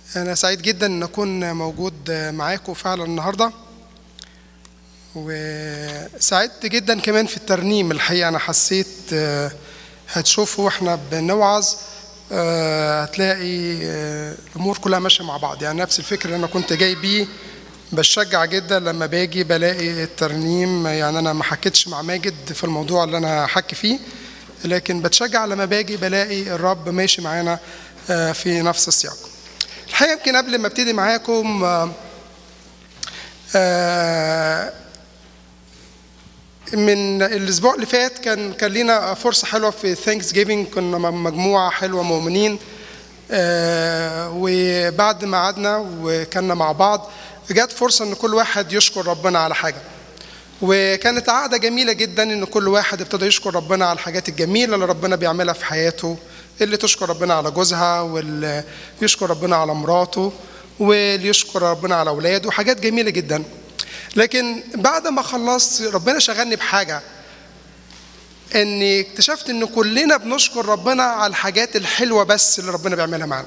أنا سعيد جدا إن أكون موجود معاكم فعلا النهاردة وسعدت جدا كمان في الترنيم الحقيقة أنا حسيت آه، هتشوفوا وإحنا بنوعظ آه، هتلاقي آه، الأمور كلها ماشية مع بعض يعني نفس الفكر اللي أنا كنت جاي بيه بشجع جدا لما باجي بلاقي الترنيم يعني أنا ما حكيتش مع ماجد في الموضوع اللي أنا هحكي فيه لكن بتشجع لما باجي بلاقي الرب ماشي معانا آه، في نفس السياق الحقيقة يمكن قبل ما ابتدي معاكم آه، آه، من الاسبوع اللي فات كان كان لينا فرصه حلوه في ثانكس جيفنج كنا م- مجموعه حلوه مؤمنين آه، وبعد ما قعدنا وكنا مع بعض جت فرصه ان كل واحد يشكر ربنا على حاجه وكانت قعده جميله جدا ان كل واحد ابتدى يشكر ربنا على الحاجات الجميله اللي ربنا بيعملها في حياته اللي تشكر ربنا على جوزها واللي يشكر ربنا على مراته واللي يشكر ربنا على اولاده حاجات جميله جدا لكن بعد ما خلصت ربنا شغلني بحاجه اني اكتشفت ان كلنا بنشكر ربنا على الحاجات الحلوه بس اللي ربنا بيعملها معانا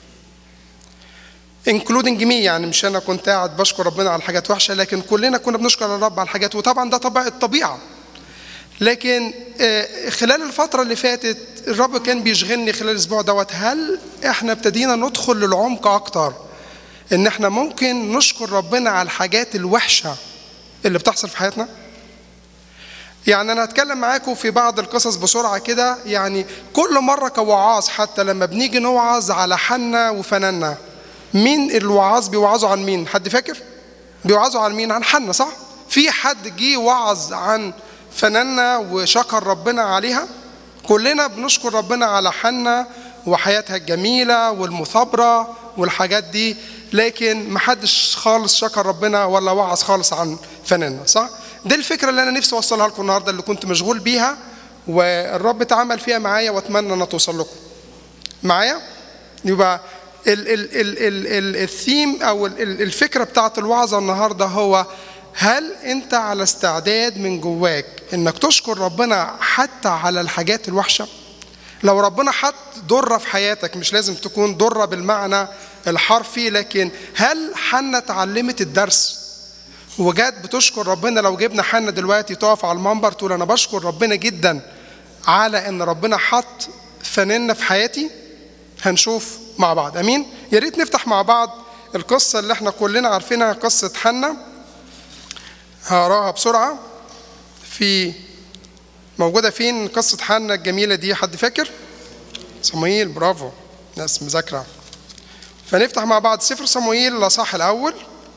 انكلودنج مي يعني مش انا كنت قاعد بشكر ربنا على حاجات وحشه لكن كلنا كنا بنشكر الرب على الحاجات وطبعا ده طبع الطبيعه لكن آه، خلال الفترة اللي فاتت الرب كان بيشغلني خلال الأسبوع دوت هل إحنا ابتدينا ندخل للعمق أكتر إن إحنا ممكن نشكر ربنا على الحاجات الوحشة اللي بتحصل في حياتنا؟ يعني أنا هتكلم معاكم في بعض القصص بسرعة كده يعني كل مرة كوعاظ حتى لما بنيجي نوعظ على حنا وفنانا مين الوعاظ بيوعظوا عن مين؟ حد فاكر؟ بيوعظوا عن مين؟ عن حنا صح؟ في حد جه وعظ عن فنانا وشكر ربنا عليها؟ كلنا بنشكر ربنا على حنا وحياتها الجميلة والمثابرة والحاجات دي لكن محدش خالص شكر ربنا ولا وعظ خالص عن فنانا صح؟ دي الفكرة اللي أنا نفسي أوصلها لكم النهاردة اللي كنت مشغول بيها والرب اتعامل فيها معايا وأتمنى أنها توصل لكم معايا؟ يبقى ال ال ال ال ال الثيم او ال- ال- الفكره بتاعت الوعظه النهارده هو هل انت على استعداد من جواك انك تشكر ربنا حتى على الحاجات الوحشه؟ لو ربنا حط ضره في حياتك مش لازم تكون ضره بالمعنى الحرفي لكن هل حنا اتعلمت الدرس؟ وجات بتشكر ربنا لو جبنا حنا دلوقتي تقف على المنبر تقول انا بشكر ربنا جدا على ان ربنا حط فنانة في حياتي هنشوف مع بعض امين يا ريت نفتح مع بعض القصه اللي احنا كلنا عارفينها قصه حنا هقراها بسرعه في موجوده فين قصه حنا الجميله دي حد فاكر صموئيل برافو ناس مذاكره فنفتح مع بعض سفر صموئيل الاصحاح الاول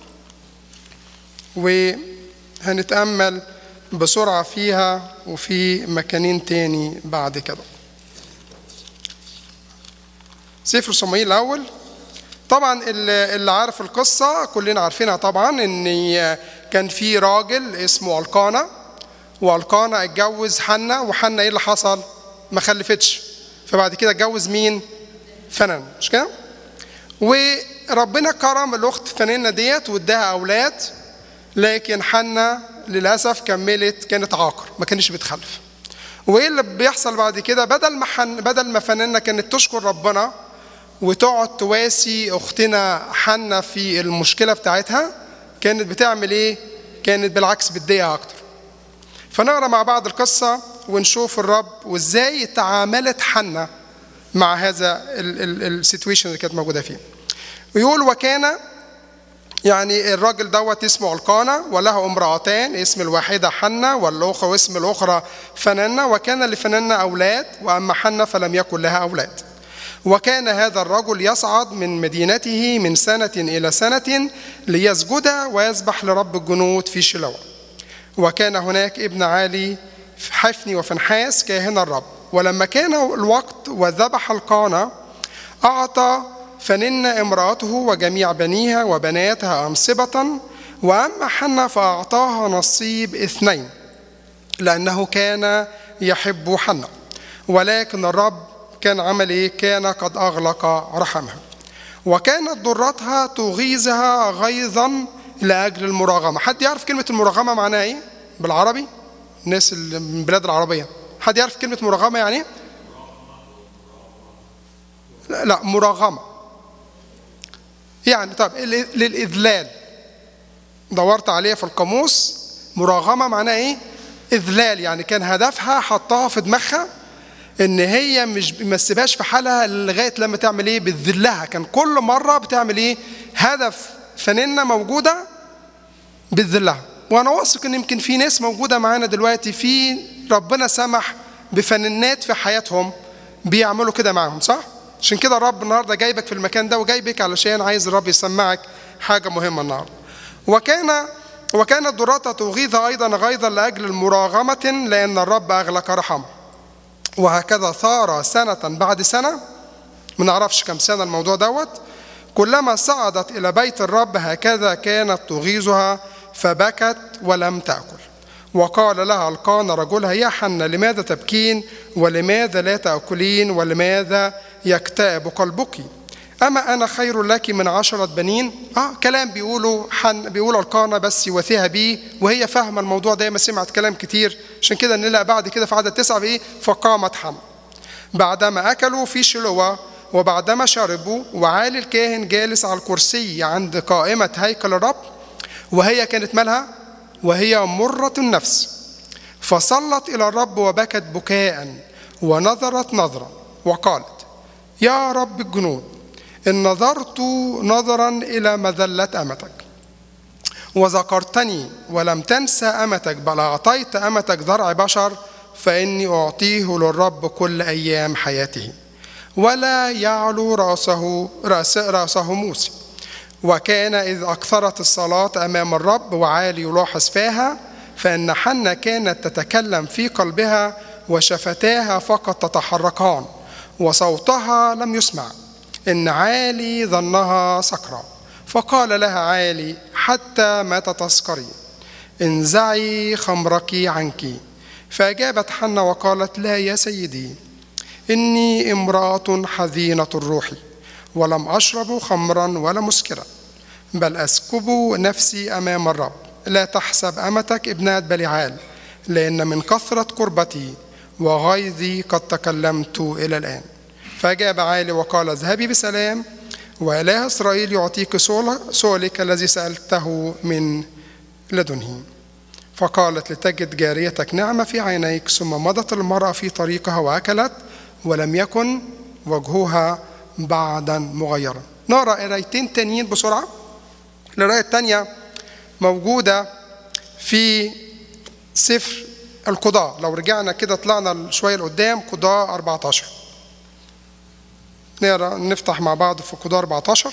وهنتامل بسرعه فيها وفي مكانين تاني بعد كده سفر صموئيل الاول طبعا اللي اللي عارف القصه كلنا عارفينها طبعا ان كان في راجل اسمه القانا والقانا اتجوز حنا وحنا ايه اللي حصل ما خلفتش فبعد كده اتجوز مين فنان مش كده وربنا كرم الاخت فنانه ديت واداها اولاد لكن حنا للاسف كملت كانت عاقر ما كانش بتخلف وايه اللي بيحصل بعد كده بدل ما حن بدل ما فنانة كانت تشكر ربنا وتقعد تواسي اختنا حنا في المشكله بتاعتها كانت بتعمل ايه كانت بالعكس بتضايقها اكتر فنقرا مع بعض القصه ونشوف الرب وازاي تعاملت حنا مع هذا السيتويشن اللي كانت موجوده فيه ويقول وكان يعني الراجل دوت اسمه القانا وله امرأتان اسم الواحدة حنة والأخرى واسم الأخرى فننة وكان لفننة أولاد وأما حنة فلم يكن لها أولاد وكان هذا الرجل يصعد من مدينته من سنة إلى سنة ليسجد ويسبح لرب الجنود في شلوى وكان هناك ابن عالي حفني وفنحاس كاهن الرب ولما كان الوقت وذبح القانا أعطى فنن امرأته وجميع بنيها وبناتها أمصبة وأما حنة فأعطاها نصيب اثنين لأنه كان يحب حنة ولكن الرب كان عمل إيه؟ كان قد أغلق رحمها وكانت ضرتها تغيظها غيظا لأجل المراغمة حد يعرف كلمة المراغمة معناها إيه بالعربي الناس اللي من البلاد العربية حد يعرف كلمة مراغمة يعني إيه؟ لا لا مراغمة يعني طب ال- للإذلال دورت عليها في القاموس مراغمة معناها إيه؟ إذلال يعني كان هدفها حطها في دماغها إن هي مش ما تسيبهاش في حالها لغاية لما تعمل إيه؟ بتذلها كان كل مرة بتعمل إيه؟ هدف فنانة موجودة بتذلها وأنا واثق إن يمكن في ناس موجودة معانا دلوقتي في ربنا سمح بفنانات في حياتهم بيعملوا كده معاهم صح؟ عشان كده الرب النهارده جايبك في المكان ده وجايبك علشان عايز الرب يسمعك حاجة مهمة النهارده. وكان وكانت دراته تغيظ ايضا غيظا لاجل المراغمه لان الرب اغلق رحمه وهكذا ثار سنه بعد سنه ما نعرفش كم سنه الموضوع دوت كلما صعدت الى بيت الرب هكذا كانت تغيظها فبكت ولم تاكل وقال لها القان رجلها يا حنة لماذا تبكين ولماذا لا تأكلين ولماذا يكتئب قلبك أما أنا خير لك من عشرة بنين آه كلام بيقولوا حن بيقولوا القانا بس يوثيها بيه وهي فاهمة الموضوع ده ما سمعت كلام كتير عشان كده نلاقي بعد كده في عدد تسعة بإيه فقامت حم بعدما أكلوا في شلوة وبعدما شربوا وعالي الكاهن جالس على الكرسي عند قائمة هيكل الرب وهي كانت مالها وهي مرة النفس فصلت إلى الرب وبكت بكاء ونظرت نظرا وقالت يا رب الجنود إن نظرت نظرا إلى مذلة أمتك وذكرتني ولم تنسى أمتك بل أعطيت أمتك ذرع بشر فإني أعطيه للرب كل أيام حياته ولا يعلو رأسه رأس رأسه موسى وكان إذ أكثرت الصلاة أمام الرب وعالي يلاحظ فيها فإن حنة كانت تتكلم في قلبها وشفتاها فقط تتحركان وصوتها لم يسمع إن عالي ظنها سكرى فقال لها عالي حتى ما تتسكري انزعي خمرك عنك فأجابت حنة وقالت لا يا سيدي إني امرأة حزينة الروح ولم أشرب خمرا ولا مسكرا بل أسكب نفسي أمام الرب لا تحسب أمتك ابنة بلعال لأن من كثرة قربتي وغيظي قد تكلمت إلى الآن فأجاب عالي وقال اذهبي بسلام وإله إسرائيل يعطيك سؤلك الذي سألته من لدنه فقالت لتجد جاريتك نعمة في عينيك ثم مضت المرأة في طريقها وأكلت ولم يكن وجهها بعدا مغيرا نقرا قرايتين تانيين بسرعة القراية التانية موجودة في سفر القضاء لو رجعنا كده طلعنا شوية لقدام قضاء 14 نقرا نفتح مع بعض في قضاء 14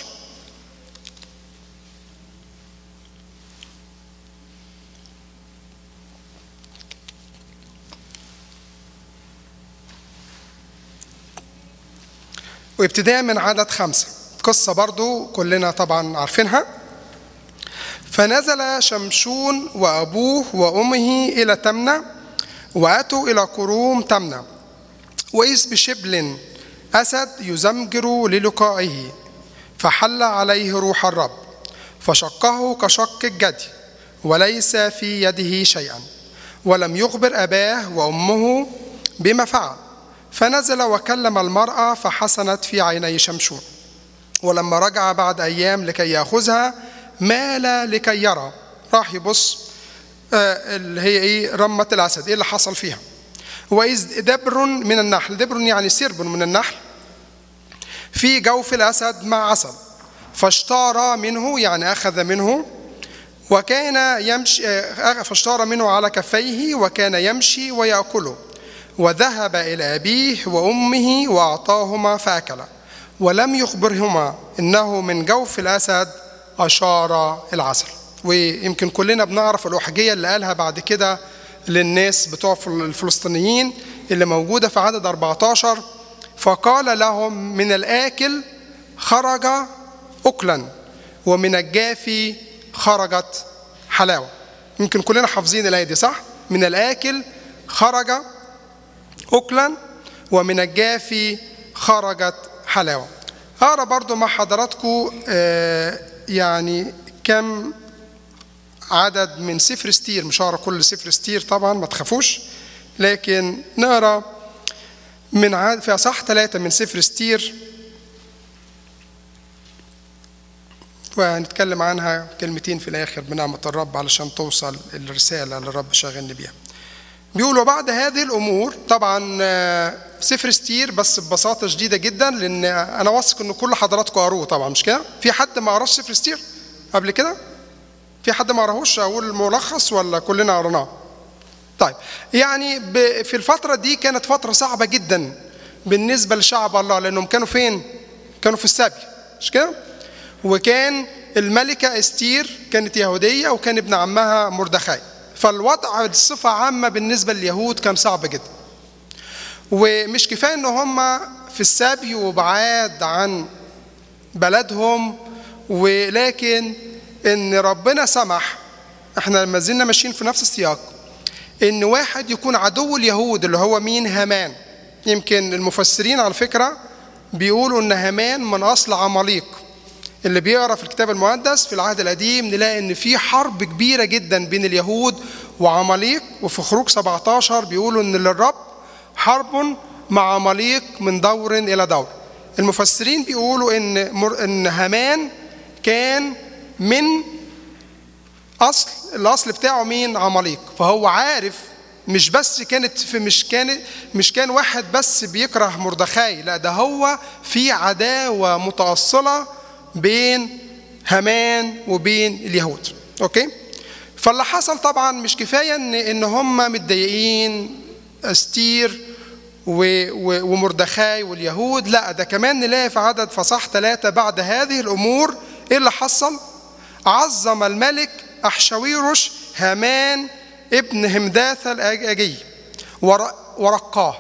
وابتداء من عدد خمسة قصة برضو كلنا طبعا عارفينها فنزل شمشون وأبوه وأمه إلى تمنى وأتوا إلى كروم تمنى وإذ بشبل أسد يزمجر للقائه فحل عليه روح الرب فشقه كشق الجدي وليس في يده شيئا ولم يخبر أباه وأمه بما فعل فنزل وكلم المرأة فحسنت في عيني شمشون ولما رجع بعد أيام لكي يأخذها مال لكي يرى راح يبص آه اللي هي إيه رمة الأسد إيه اللي حصل فيها وإذ دبر من النحل دبر يعني سرب من النحل في جوف الأسد مع عسل فاشتار منه يعني أخذ منه وكان يمشي فاشتار منه على كفيه وكان يمشي ويأكله وذهب إلى أبيه وأمه وأعطاهما فأكلا ولم يخبرهما إنه من جوف الأسد أشار العسل ويمكن كلنا بنعرف الأحجية اللي قالها بعد كده للناس بتوع الفلسطينيين اللي موجودة في عدد 14 فقال لهم من الآكل خرج أكلا ومن الجافي خرجت حلاوة يمكن كلنا حافظين الآية دي صح؟ من الآكل خرج أكلا ومن الجافي خرجت حلاوة أقرأ برضو مع حضراتكم يعني كم عدد من سفر ستير مش هقرا كل سفر ستير طبعا ما تخافوش لكن نقرا من عدد في اصح ثلاثة من سفر ستير وهنتكلم عنها كلمتين في الآخر بنعمة الرب علشان توصل الرسالة اللي الرب شاغلني بيها بيقول وبعد هذه الأمور طبعا آه، سفر ستير بس ببساطة شديدة جدا لأن أنا واثق إن كل حضراتكم قروه طبعا مش كده؟ في حد ما قراش سفر ستير قبل كده؟ في حد ما قراهوش أقول ملخص ولا كلنا قرناه؟ طيب يعني ب- في الفترة دي كانت فترة صعبة جدا بالنسبة لشعب الله لأنهم كانوا فين؟ كانوا في السبي مش كده؟ وكان الملكة استير كانت يهودية وكان ابن عمها مردخاي فالوضع بصفة عامة بالنسبة لليهود كان صعب جدا ومش كفاية ان هم في السبي وبعاد عن بلدهم ولكن ان ربنا سمح احنا ما زلنا ماشيين في نفس السياق ان واحد يكون عدو اليهود اللي هو مين هامان يمكن المفسرين على فكرة بيقولوا ان هامان من اصل عماليق اللي بيقرا في الكتاب المقدس في العهد القديم نلاقي ان في حرب كبيره جدا بين اليهود وعماليق وفي خروج 17 بيقولوا ان للرب حرب مع عماليق من دور الى دور المفسرين بيقولوا ان مر ان هامان كان من اصل الاصل بتاعه مين عماليق فهو عارف مش بس كانت في مش كان مش كان واحد بس بيكره مردخاي لا ده هو في عداوه متاصله بين هامان وبين اليهود اوكي فاللي حصل طبعا مش كفايه ان ان هم متضايقين استير و- و- ومردخاي واليهود لا ده كمان نلاقي في عدد فصح ثلاثة بعد هذه الأمور إيه اللي حصل؟ عظم الملك أحشويروش هامان ابن همداثة الأجي ور- ورقاه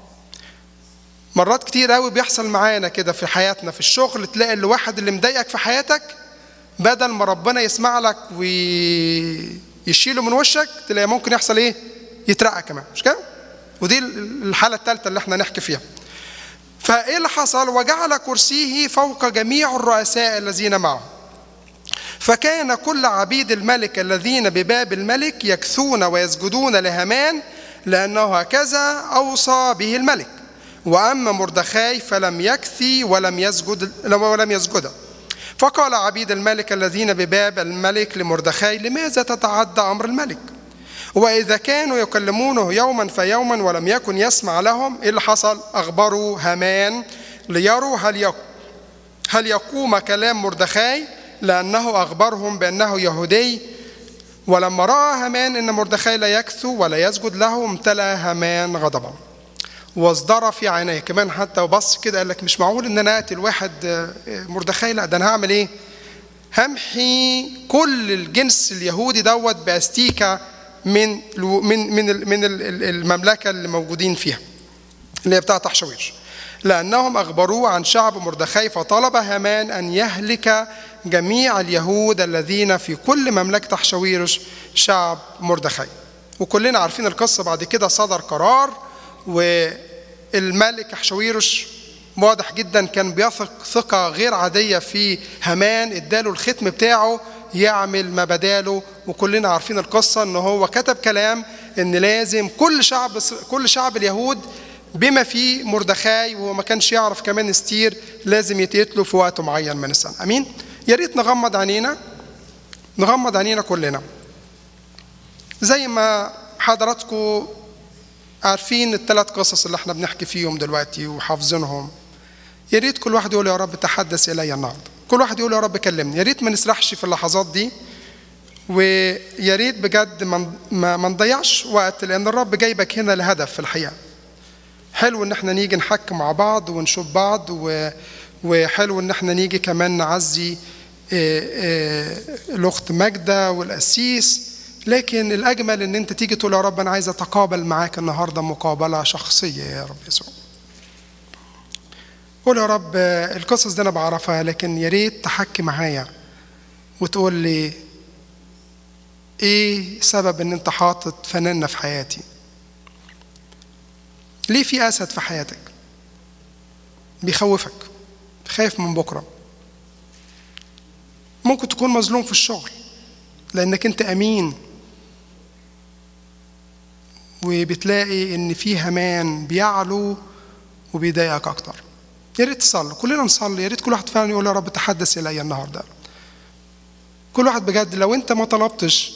مرات كتير قوي بيحصل معانا كده في حياتنا في الشغل تلاقي الواحد اللي مضايقك في حياتك بدل ما ربنا يسمع لك ويشيله من وشك تلاقي ممكن يحصل ايه يترقى كمان مش كده ودي الحالة الثالثة اللي احنا نحكي فيها فايه اللي حصل وجعل كرسيه فوق جميع الرؤساء الذين معه فكان كل عبيد الملك الذين بباب الملك يكثون ويسجدون لهامان لأنه هكذا أوصى به الملك وأما مردخاي فلم يكثي ولم يسجد ولم يسجد فقال عبيد الملك الذين بباب الملك لمردخاي لماذا تتعدى أمر الملك وإذا كانوا يكلمونه يوما فيوما ولم يكن يسمع لهم إيه اللي حصل أخبروا هامان ليروا هل يقوم هل يقوم كلام مردخاي لأنه أخبرهم بأنه يهودي ولما رأى هامان أن مردخاي لا يكثو ولا يسجد له امتلأ هامان غضبا واصدر في عينيه كمان حتى وبص كده قال لك مش معقول ان انا اقتل واحد مردخاي لا ده انا هعمل ايه همحي كل الجنس اليهودي دوت باستيكه من من من من المملكه اللي موجودين فيها اللي هي بتاعت حشويش لأنهم أخبروه عن شعب مردخاي فطلب هامان أن يهلك جميع اليهود الذين في كل مملكة حشويرش شعب مردخاي وكلنا عارفين القصة بعد كده صدر قرار والملك حشويرش واضح جدا كان بيثق ثقة غير عادية في هامان اداله الختم بتاعه يعمل ما بداله وكلنا عارفين القصة ان هو كتب كلام ان لازم كل شعب كل شعب اليهود بما فيه مردخاي وهو ما كانش يعرف كمان استير لازم يتقتلوا في وقت معين من السنة امين يا ريت نغمض عينينا نغمض عينينا كلنا زي ما حضراتكم عارفين الثلاث قصص اللي احنا بنحكي فيهم دلوقتي وحافظينهم يا ريت كل واحد يقول يا رب تحدث الي النهارده كل واحد يقول يا رب كلمني يا ريت ما نسرحش في اللحظات دي ويا ريت بجد ما ما نضيعش وقت لان الرب جايبك هنا لهدف في الحقيقه حلو ان احنا نيجي نحكي مع بعض ونشوف بعض و... وحلو ان احنا نيجي كمان نعزي الاخت ماجده والقسيس لكن الاجمل ان انت تيجي تقول يا رب انا عايز اتقابل معاك النهارده مقابله شخصيه يا رب يسوع قول يا رب القصص دي انا بعرفها لكن يا ريت تحكي معايا وتقول لي ايه سبب ان انت حاطط فنانة في حياتي ليه في اسد في حياتك بيخوفك خايف من بكره ممكن تكون مظلوم في الشغل لانك انت امين وبتلاقي ان في همان بيعلو وبيضايقك اكتر يا ريت تصلي كلنا نصلي يا ريت كل واحد فعلا يقول يا رب تحدث الي النهارده كل واحد بجد لو انت ما طلبتش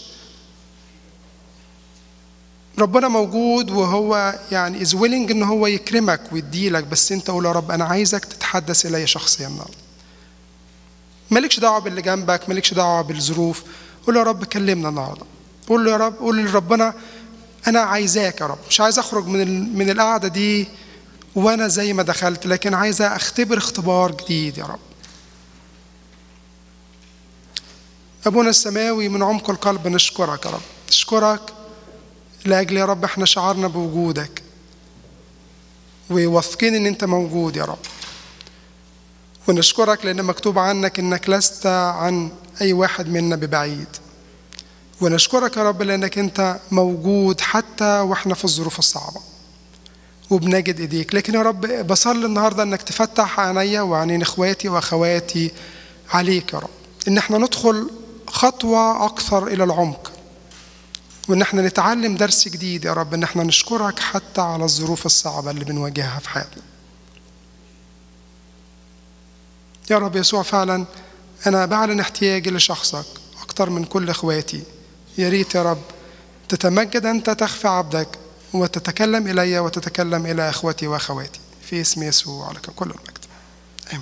ربنا موجود وهو يعني از ويلنج ان هو يكرمك ويديلك بس انت قول يا رب انا عايزك تتحدث الي شخصيا النهارده مالكش دعوه باللي جنبك مالكش دعوه بالظروف قول له يا رب كلمنا النهارده قول له يا رب قول لربنا انا عايزاك يا رب مش عايز اخرج من ال- من القعده دي وانا زي ما دخلت لكن عايز اختبر اختبار جديد يا رب ابونا السماوي من عمق القلب نشكرك يا رب نشكرك لاجل يا رب احنا شعرنا بوجودك وواثقين ان انت موجود يا رب ونشكرك لان مكتوب عنك انك لست عن اي واحد منا ببعيد ونشكرك يا رب لانك انت موجود حتى واحنا في الظروف الصعبه وبنجد ايديك لكن يا رب بصلي النهارده انك تفتح عينيا وعينين اخواتي واخواتي عليك يا رب ان احنا ندخل خطوه اكثر الى العمق وان احنا نتعلم درس جديد يا رب ان احنا نشكرك حتى على الظروف الصعبه اللي بنواجهها في حياتنا يا رب يسوع فعلا انا بعلن احتياجي لشخصك اكتر من كل اخواتي يا ريت يا رب تتمجد انت تخفي عبدك وتتكلم الي وتتكلم الى اخوتي واخواتي في اسم يسوع لك كل المجد امين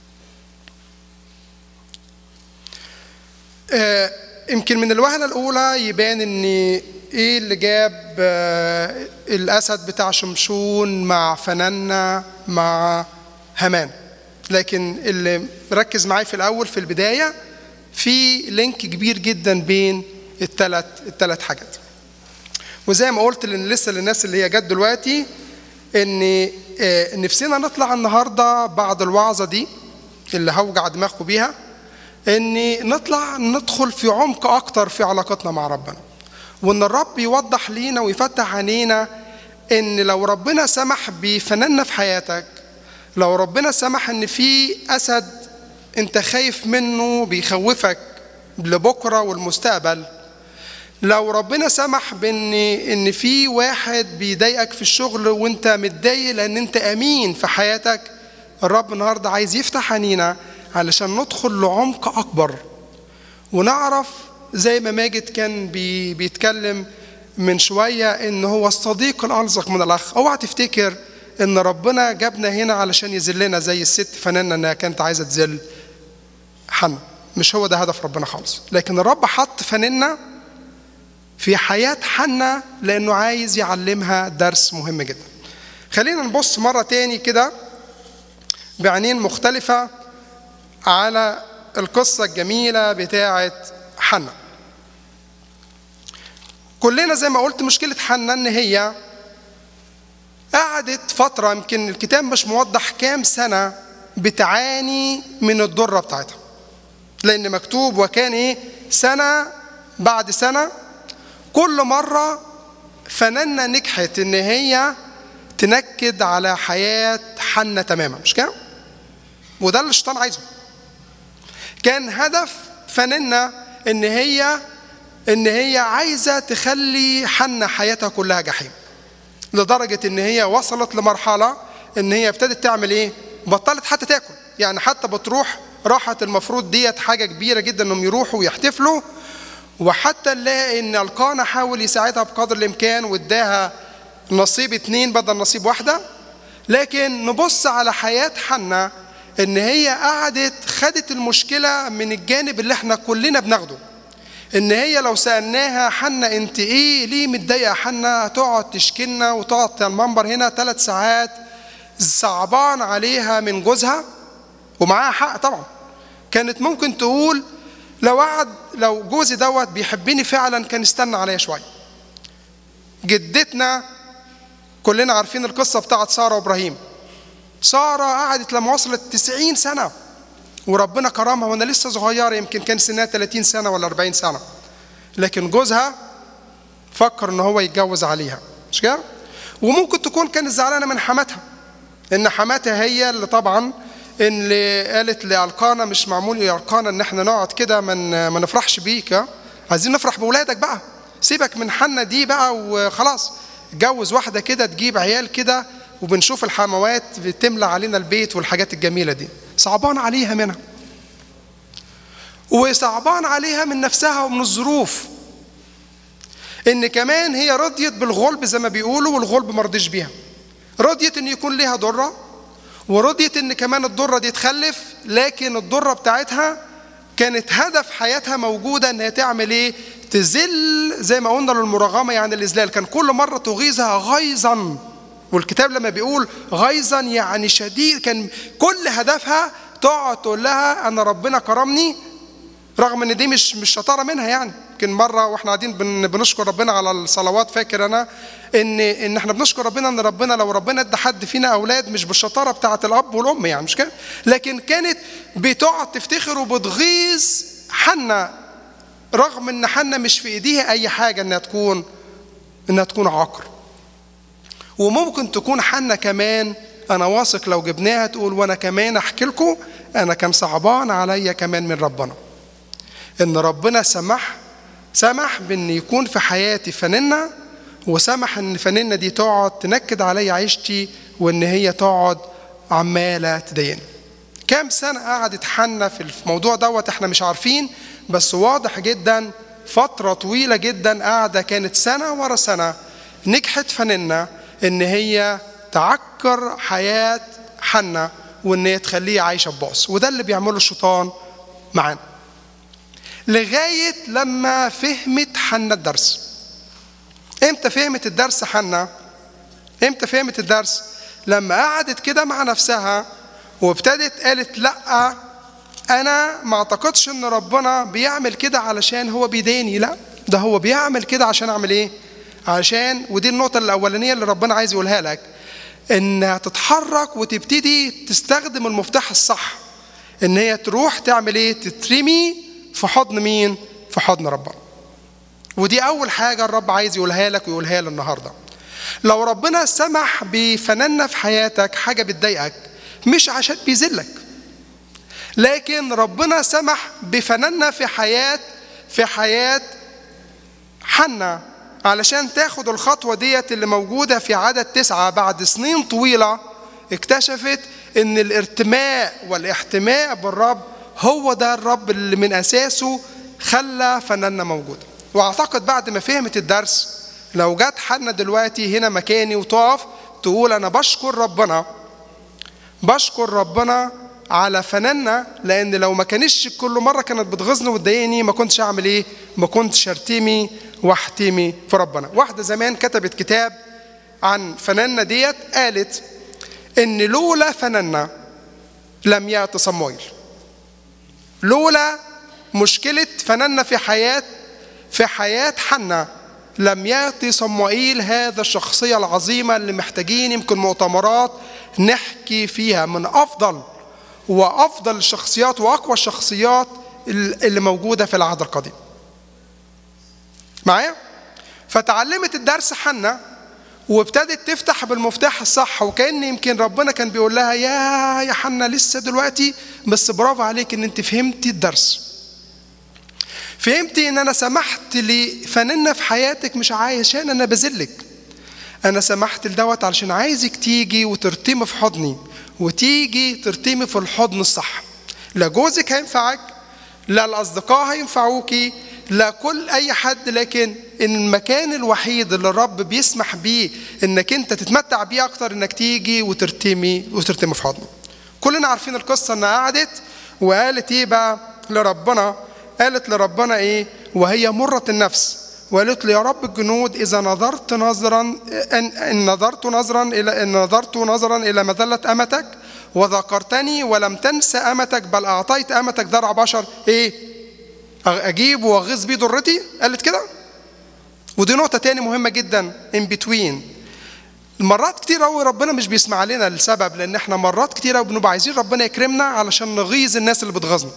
آه، يمكن من الوهله الاولى يبان ان ايه اللي جاب آه، الاسد بتاع شمشون مع فنانة مع هامان لكن اللي ركز معايا في الاول في البدايه في لينك كبير جدا بين الثلاث الثلاث حاجات وزي ما قلت لن لسه للناس اللي هي جت دلوقتي ان آه، نفسنا نطلع النهارده بعد الوعظه دي اللي هوجع دماغكم بيها ان نطلع ندخل في عمق اكتر في علاقتنا مع ربنا وان الرب يوضح لينا ويفتح عينينا ان لو ربنا سمح بفناننا في حياتك لو ربنا سمح ان في اسد انت خايف منه بيخوفك لبكره والمستقبل لو ربنا سمح بان ان في واحد بيضايقك في الشغل وانت متضايق لان انت امين في حياتك الرب النهارده عايز يفتح عينينا علشان ندخل لعمق اكبر ونعرف زي ما ماجد كان بي بيتكلم من شويه ان هو الصديق الالصق من الاخ اوعى تفتكر ان ربنا جابنا هنا علشان يذلنا زي الست فنانه انها كانت عايزه تذل حنا مش هو ده هدف ربنا خالص لكن الرب حط فنانه في حياة حنا لأنه عايز يعلمها درس مهم جدا خلينا نبص مرة تاني كده بعينين مختلفة على القصة الجميلة بتاعة حنا كلنا زي ما قلت مشكلة حنا إن هي قعدت فترة يمكن الكتاب مش موضح كام سنة بتعاني من الضرة بتاعتها لأن مكتوب وكان إيه سنة بعد سنة كل مرة فنانة نجحت إن هي تنكد على حياة حنة تماما مش كده؟ وده اللي الشيطان عايزه كان هدف فنانة إن هي إن هي عايزة تخلي حنة حياتها كلها جحيم لدرجة إن هي وصلت لمرحلة إن هي ابتدت تعمل إيه؟ بطلت حتى تاكل يعني حتى بتروح راحت المفروض ديت حاجة كبيرة جدا إنهم يروحوا ويحتفلوا وحتى نلاقي ان القانا حاول يساعدها بقدر الامكان واداها نصيب اتنين بدل نصيب واحده لكن نبص على حياه حنا ان هي قعدت خدت المشكله من الجانب اللي احنا كلنا بناخده ان هي لو سالناها حنا انت ايه ليه متضايقه حنا تقعد تشكلنا وتقعد على المنبر هنا ثلاث ساعات صعبان عليها من جوزها ومعاها حق طبعا كانت ممكن تقول لو قعد لو جوزي دوت بيحبني فعلا كان استنى عليا شويه جدتنا كلنا عارفين القصة بتاعت سارة وإبراهيم سارة قعدت لما وصلت 90 سنة وربنا كرمها وأنا لسه صغيرة يمكن كان سنها 30 سنة ولا 40 سنة لكن جوزها فكر إن هو يتجوز عليها مش كده؟ وممكن تكون كانت زعلانة من حماتها إن حماتها هي اللي طبعا اللي قالت لألقانا مش معمول يا ألقانا إن إحنا نقعد كده ما ما نفرحش بيك ها؟ عايزين نفرح بولادك بقى سيبك من حنا دي بقى وخلاص اتجوز واحدة كده تجيب عيال كده وبنشوف الحموات بتملى علينا البيت والحاجات الجميلة دي صعبان عليها منها وصعبان عليها من نفسها ومن الظروف ان كمان هي رضيت بالغلب زي ما بيقولوا والغلب ما رضيش بيها رضيت ان يكون ليها ضره ورضيت ان كمان الضره دي تخلف لكن الضره بتاعتها كانت هدف حياتها موجوده ان هي تعمل ايه تزل زي ما قلنا للمراغمه يعني الاذلال كان كل مره تغيظها غيظا والكتاب لما بيقول غيظا يعني شديد كان كل هدفها تقعد تقول لها انا ربنا كرمني رغم ان دي مش مش شطاره منها يعني يمكن مره واحنا قاعدين بن بنشكر ربنا على الصلوات فاكر انا ان ان احنا بنشكر ربنا ان ربنا لو ربنا ادى حد فينا اولاد مش بالشطاره بتاعه الاب والام يعني مش كده لكن كانت بتقعد تفتخر وبتغيظ حنا رغم ان حنا مش في ايديها اي حاجه انها تكون انها تكون عاقر وممكن تكون حنا كمان انا واثق لو جبناها تقول وانا كمان احكي لكم انا كان صعبان عليا كمان من ربنا ان ربنا سمح سمح بان يكون في حياتي فننه وسمح ان فننه دي تقعد تنكد عليا عيشتي وان هي تقعد عماله تضايقني كام سنه قعدت حنا في الموضوع دوت احنا مش عارفين بس واضح جدا فتره طويله جدا قاعده كانت سنه ورا سنه نجحت فننه ان هي تعكر حياه حنا وان هي تخليه عايشه ببؤس وده اللي بيعمله الشيطان معانا لغاية لما فهمت حنا الدرس امتى فهمت الدرس حنا امتى فهمت الدرس لما قعدت كده مع نفسها وابتدت قالت لا انا ما اعتقدش ان ربنا بيعمل كده علشان هو بيداني لا ده هو بيعمل كده عشان اعمل ايه عشان ودي النقطة الأولانية اللي ربنا عايز يقولها لك إنها تتحرك وتبتدي تستخدم المفتاح الصح إن هي تروح تعمل إيه؟ تترمي في حضن مين؟ في حضن ربنا. ودي أول حاجة الرب عايز يقولها لك ويقولها لي النهاردة. لو ربنا سمح بفنانة في حياتك حاجة بتضايقك مش عشان بيذلك. لكن ربنا سمح بفنانة في حياة في حياة حنا علشان تاخد الخطوة ديت اللي موجودة في عدد تسعة بعد سنين طويلة اكتشفت ان الارتماء والاحتماء بالرب هو ده الرب اللي من اساسه خلى فناننا موجودة واعتقد بعد ما فهمت الدرس لو جت حنا دلوقتي هنا مكاني وتقف تقول انا بشكر ربنا بشكر ربنا على فناننا لان لو ما كانش كل مره كانت بتغيظني وتضايقني ما كنتش اعمل ايه ما كنتش ارتمي واحتمي في ربنا واحده زمان كتبت كتاب عن فناننا ديت قالت ان لولا فناننا لم يأتي صمويل لولا مشكلة فناننا في حياة في حياة حنا لم يأتي صموئيل هذا الشخصية العظيمة اللي محتاجين يمكن مؤتمرات نحكي فيها من أفضل وأفضل الشخصيات وأقوى الشخصيات اللي موجودة في العهد القديم معايا؟ فتعلمت الدرس حنا وابتدت تفتح بالمفتاح الصح وكأن يمكن ربنا كان بيقول لها يا يا حنا لسه دلوقتي بس برافو عليك ان انت فهمتي الدرس فهمتي ان انا سمحت لفنانة في حياتك مش عشان انا بذلك انا سمحت لدوت علشان عايزك تيجي وترتمي في حضني وتيجي ترتمي في الحضن الصح لا جوزك هينفعك لا الاصدقاء هينفعوكي لا كل اي حد لكن المكان الوحيد اللي الرب بيسمح بيه انك انت تتمتع بيه اكتر انك تيجي وترتمي وترتمي في حضنه كلنا عارفين القصه انها قعدت وقالت ايه بقى لربنا قالت لربنا ايه وهي مرة النفس وقالت له يا رب الجنود اذا نظرت نظرا ان, إن نظرت نظرا الى ان نظرت نظرا الى مذله امتك وذكرتني ولم تنس امتك بل اعطيت امتك درع بشر ايه اجيب واغيظ بيه ضرتي قالت كده ودي نقطه تاني مهمه جدا ان بتوين مرات كتير قوي ربنا مش بيسمع لنا لسبب لان احنا مرات كتير قوي بنبقى عايزين ربنا يكرمنا علشان نغيظ الناس اللي بتغيظنا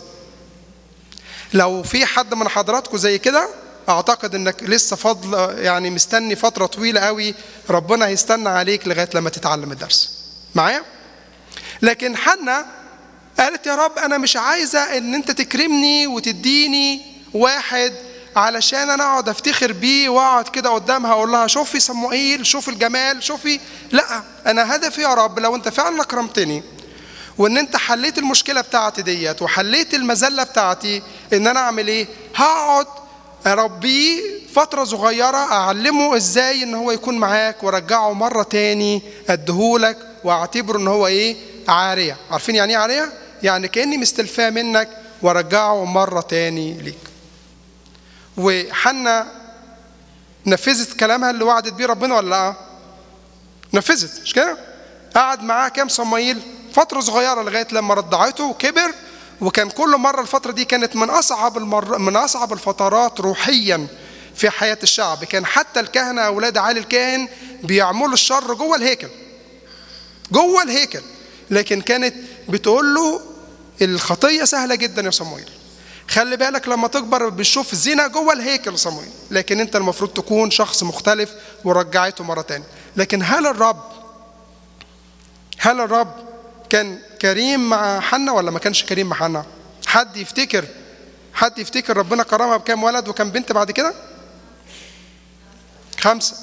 لو في حد من حضراتكم زي كده اعتقد انك لسه فضل يعني مستني فتره طويله قوي ربنا هيستنى عليك لغايه لما تتعلم الدرس معايا لكن حنا قالت يا رب انا مش عايزه ان انت تكرمني وتديني واحد علشان انا اقعد افتخر بيه واقعد كده قدامها اقول لها شوفي صموئيل شوفي الجمال شوفي لا انا هدفي يا رب لو انت فعلا اكرمتني وان انت حليت المشكله بتاعتي ديت وحليت المذله بتاعتي ان انا اعمل ايه هقعد اربيه فترة صغيرة اعلمه ازاي ان هو يكون معاك وارجعه مرة تاني اديهولك واعتبره ان هو ايه عارية عارفين يعني ايه عارية يعني كأني مستلفاه منك وارجعه مرة تاني ليك وحنا نفذت كلامها اللي وعدت بيه ربنا ولا لا نفذت مش كده قعد معاه كام صموئيل فترة صغيرة لغاية لما رضعته وكبر وكان كل مرة الفترة دي كانت من أصعب المر... من أصعب الفترات روحيا في حياة الشعب كان حتى الكهنة أولاد علي الكاهن بيعملوا الشر جوه الهيكل جوه الهيكل لكن كانت بتقول له الخطية سهلة جدا يا صموئيل خلي بالك لما تكبر بتشوف زنا جوه الهيكل صموئيل لكن انت المفروض تكون شخص مختلف ورجعته مرة تانية لكن هل الرب هل الرب كان كريم مع حنا ولا ما كانش كريم مع حنا حد يفتكر حد يفتكر ربنا كرمها بكام ولد وكام بنت بعد كده خمسة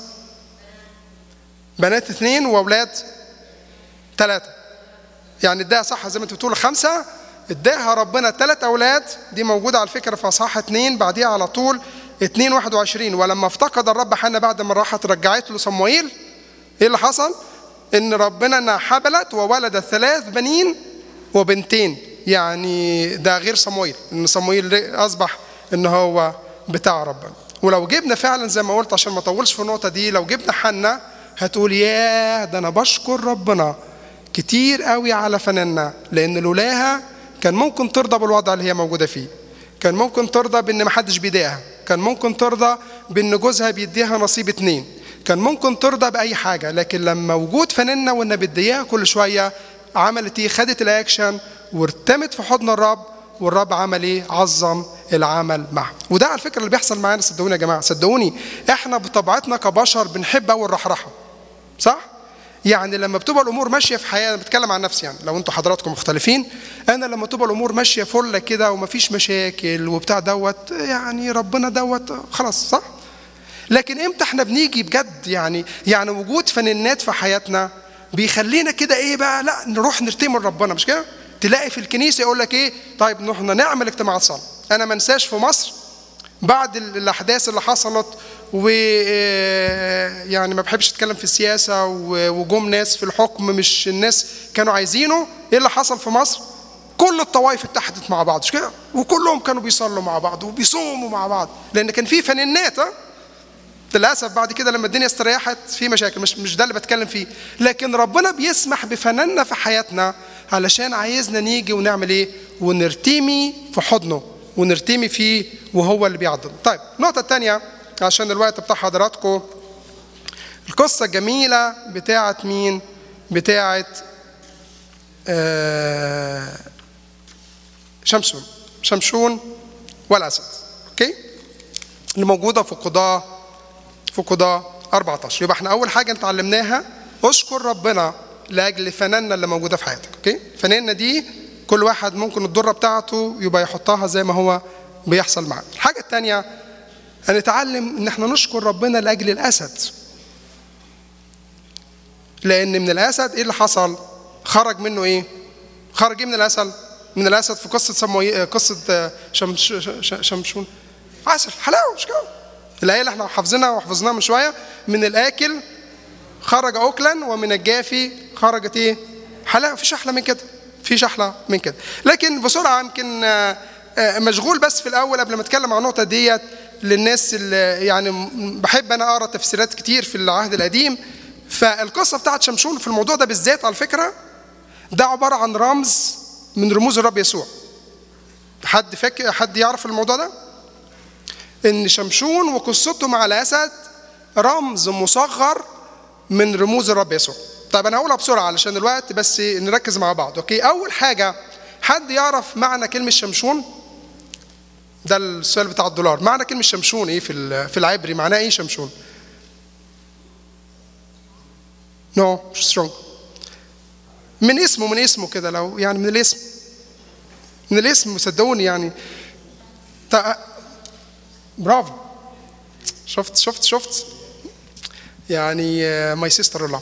بنات اثنين واولاد ثلاثة يعني اداها صح زي ما انت بتقول خمسة اداها ربنا ثلاث اولاد دي موجودة على فكرة في اصحاح اثنين بعديها على طول 2 21 ولما افتقد الرب حنا بعد ما راحت رجعت له صموئيل ايه اللي حصل؟ ان ربنا انها حبلت وولدت ثلاث بنين وبنتين يعني ده غير صموئيل ان صموئيل اصبح ان هو بتاع ربنا ولو جبنا فعلا زي ما قلت عشان ما اطولش في النقطه دي لو جبنا حنا هتقول ياه ده انا بشكر ربنا كتير قوي على فناننا لان لولاها كان ممكن ترضى بالوضع اللي هي موجوده فيه كان ممكن ترضى بان محدش بيضايقها كان ممكن ترضى بان جوزها بيديها نصيب اتنين كان ممكن ترضى باي حاجه لكن لما وجود فناننا وان بتضايقها كل شويه عملت ايه خدت الاكشن وارتمت في حضن الرب والرب عمل ايه عظم العمل معه وده على فكره اللي بيحصل معانا صدقوني يا جماعه صدقوني احنا بطبيعتنا كبشر بنحب قوي الرحرحه صح يعني لما بتبقى الامور ماشيه في حياه انا بتكلم عن نفسي يعني لو انتوا حضراتكم مختلفين انا لما تبقى الامور ماشيه فله كده ومفيش مشاكل وبتاع دوت يعني ربنا دوت خلاص صح لكن امتى احنا بنيجي بجد يعني يعني وجود فنانات في حياتنا بيخلينا كده ايه بقى لا نروح نرتمي لربنا مش كده تلاقي في الكنيسه يقول لك ايه طيب احنا نعمل اجتماعات صلاه انا ما انساش في مصر بعد الاحداث اللي حصلت و يعني ما بحبش اتكلم في السياسه وجم ناس في الحكم مش الناس كانوا عايزينه ايه اللي حصل في مصر كل الطوائف اتحدت مع بعض مش كده وكلهم كانوا بيصلوا مع بعض وبيصوموا مع بعض لان كان في فنانات ها للاسف بعد كده لما الدنيا استريحت في مشاكل مش مش ده اللي بتكلم فيه لكن ربنا بيسمح بفناننا في حياتنا علشان عايزنا نيجي ونعمل ايه ونرتمي في حضنه ونرتمي فيه وهو اللي بيعضل طيب النقطة الثانية عشان الوقت بتاع حضراتكم القصة الجميلة بتاعة مين بتاعة آه شمشون شمشون والأسد أوكي اللي موجودة في قضاة في قضاة 14 يبقى احنا أول حاجة اتعلمناها اشكر ربنا لأجل فناننا اللي موجودة في حياتك أوكي فناننا دي كل واحد ممكن الضرة بتاعته يبقى يحطها زي ما هو بيحصل معاه الحاجة الثانية هنتعلم ان احنا نشكر ربنا لاجل الاسد لان من الاسد ايه اللي حصل خرج منه ايه خرج ايه من الاسد من الاسد في قصه سموي قصه شمش شمشون عسل حلاوه مش كده الايه اللي احنا حافظينها وحفظناها من شويه من الاكل خرج اكلا ومن الجافي خرجت ايه حلاوه مفيش احلى من كده مفيش احلى من كده لكن بسرعه يمكن مشغول بس في الاول قبل ما اتكلم عن النقطه ديت للناس اللي يعني بحب انا اقرا تفسيرات كتير في العهد القديم فالقصه بتاعت شمشون في الموضوع ده بالذات على فكره ده عباره عن رمز من رموز الرب يسوع حد فاكر حد يعرف الموضوع ده ان شمشون وقصته مع الاسد رمز مصغر من رموز الرب يسوع طيب انا هقولها بسرعه علشان الوقت بس نركز مع بعض اوكي اول حاجه حد يعرف معنى كلمه شمشون ده السؤال بتاع الدولار معنى كلمة شمشون ايه في في العبري معناه ايه شمشون نو no, مش سترونج من اسمه من اسمه كده لو يعني من الاسم من الاسم صدقوني يعني تا... برافو شفت شفت شفت يعني ماي سيستر الله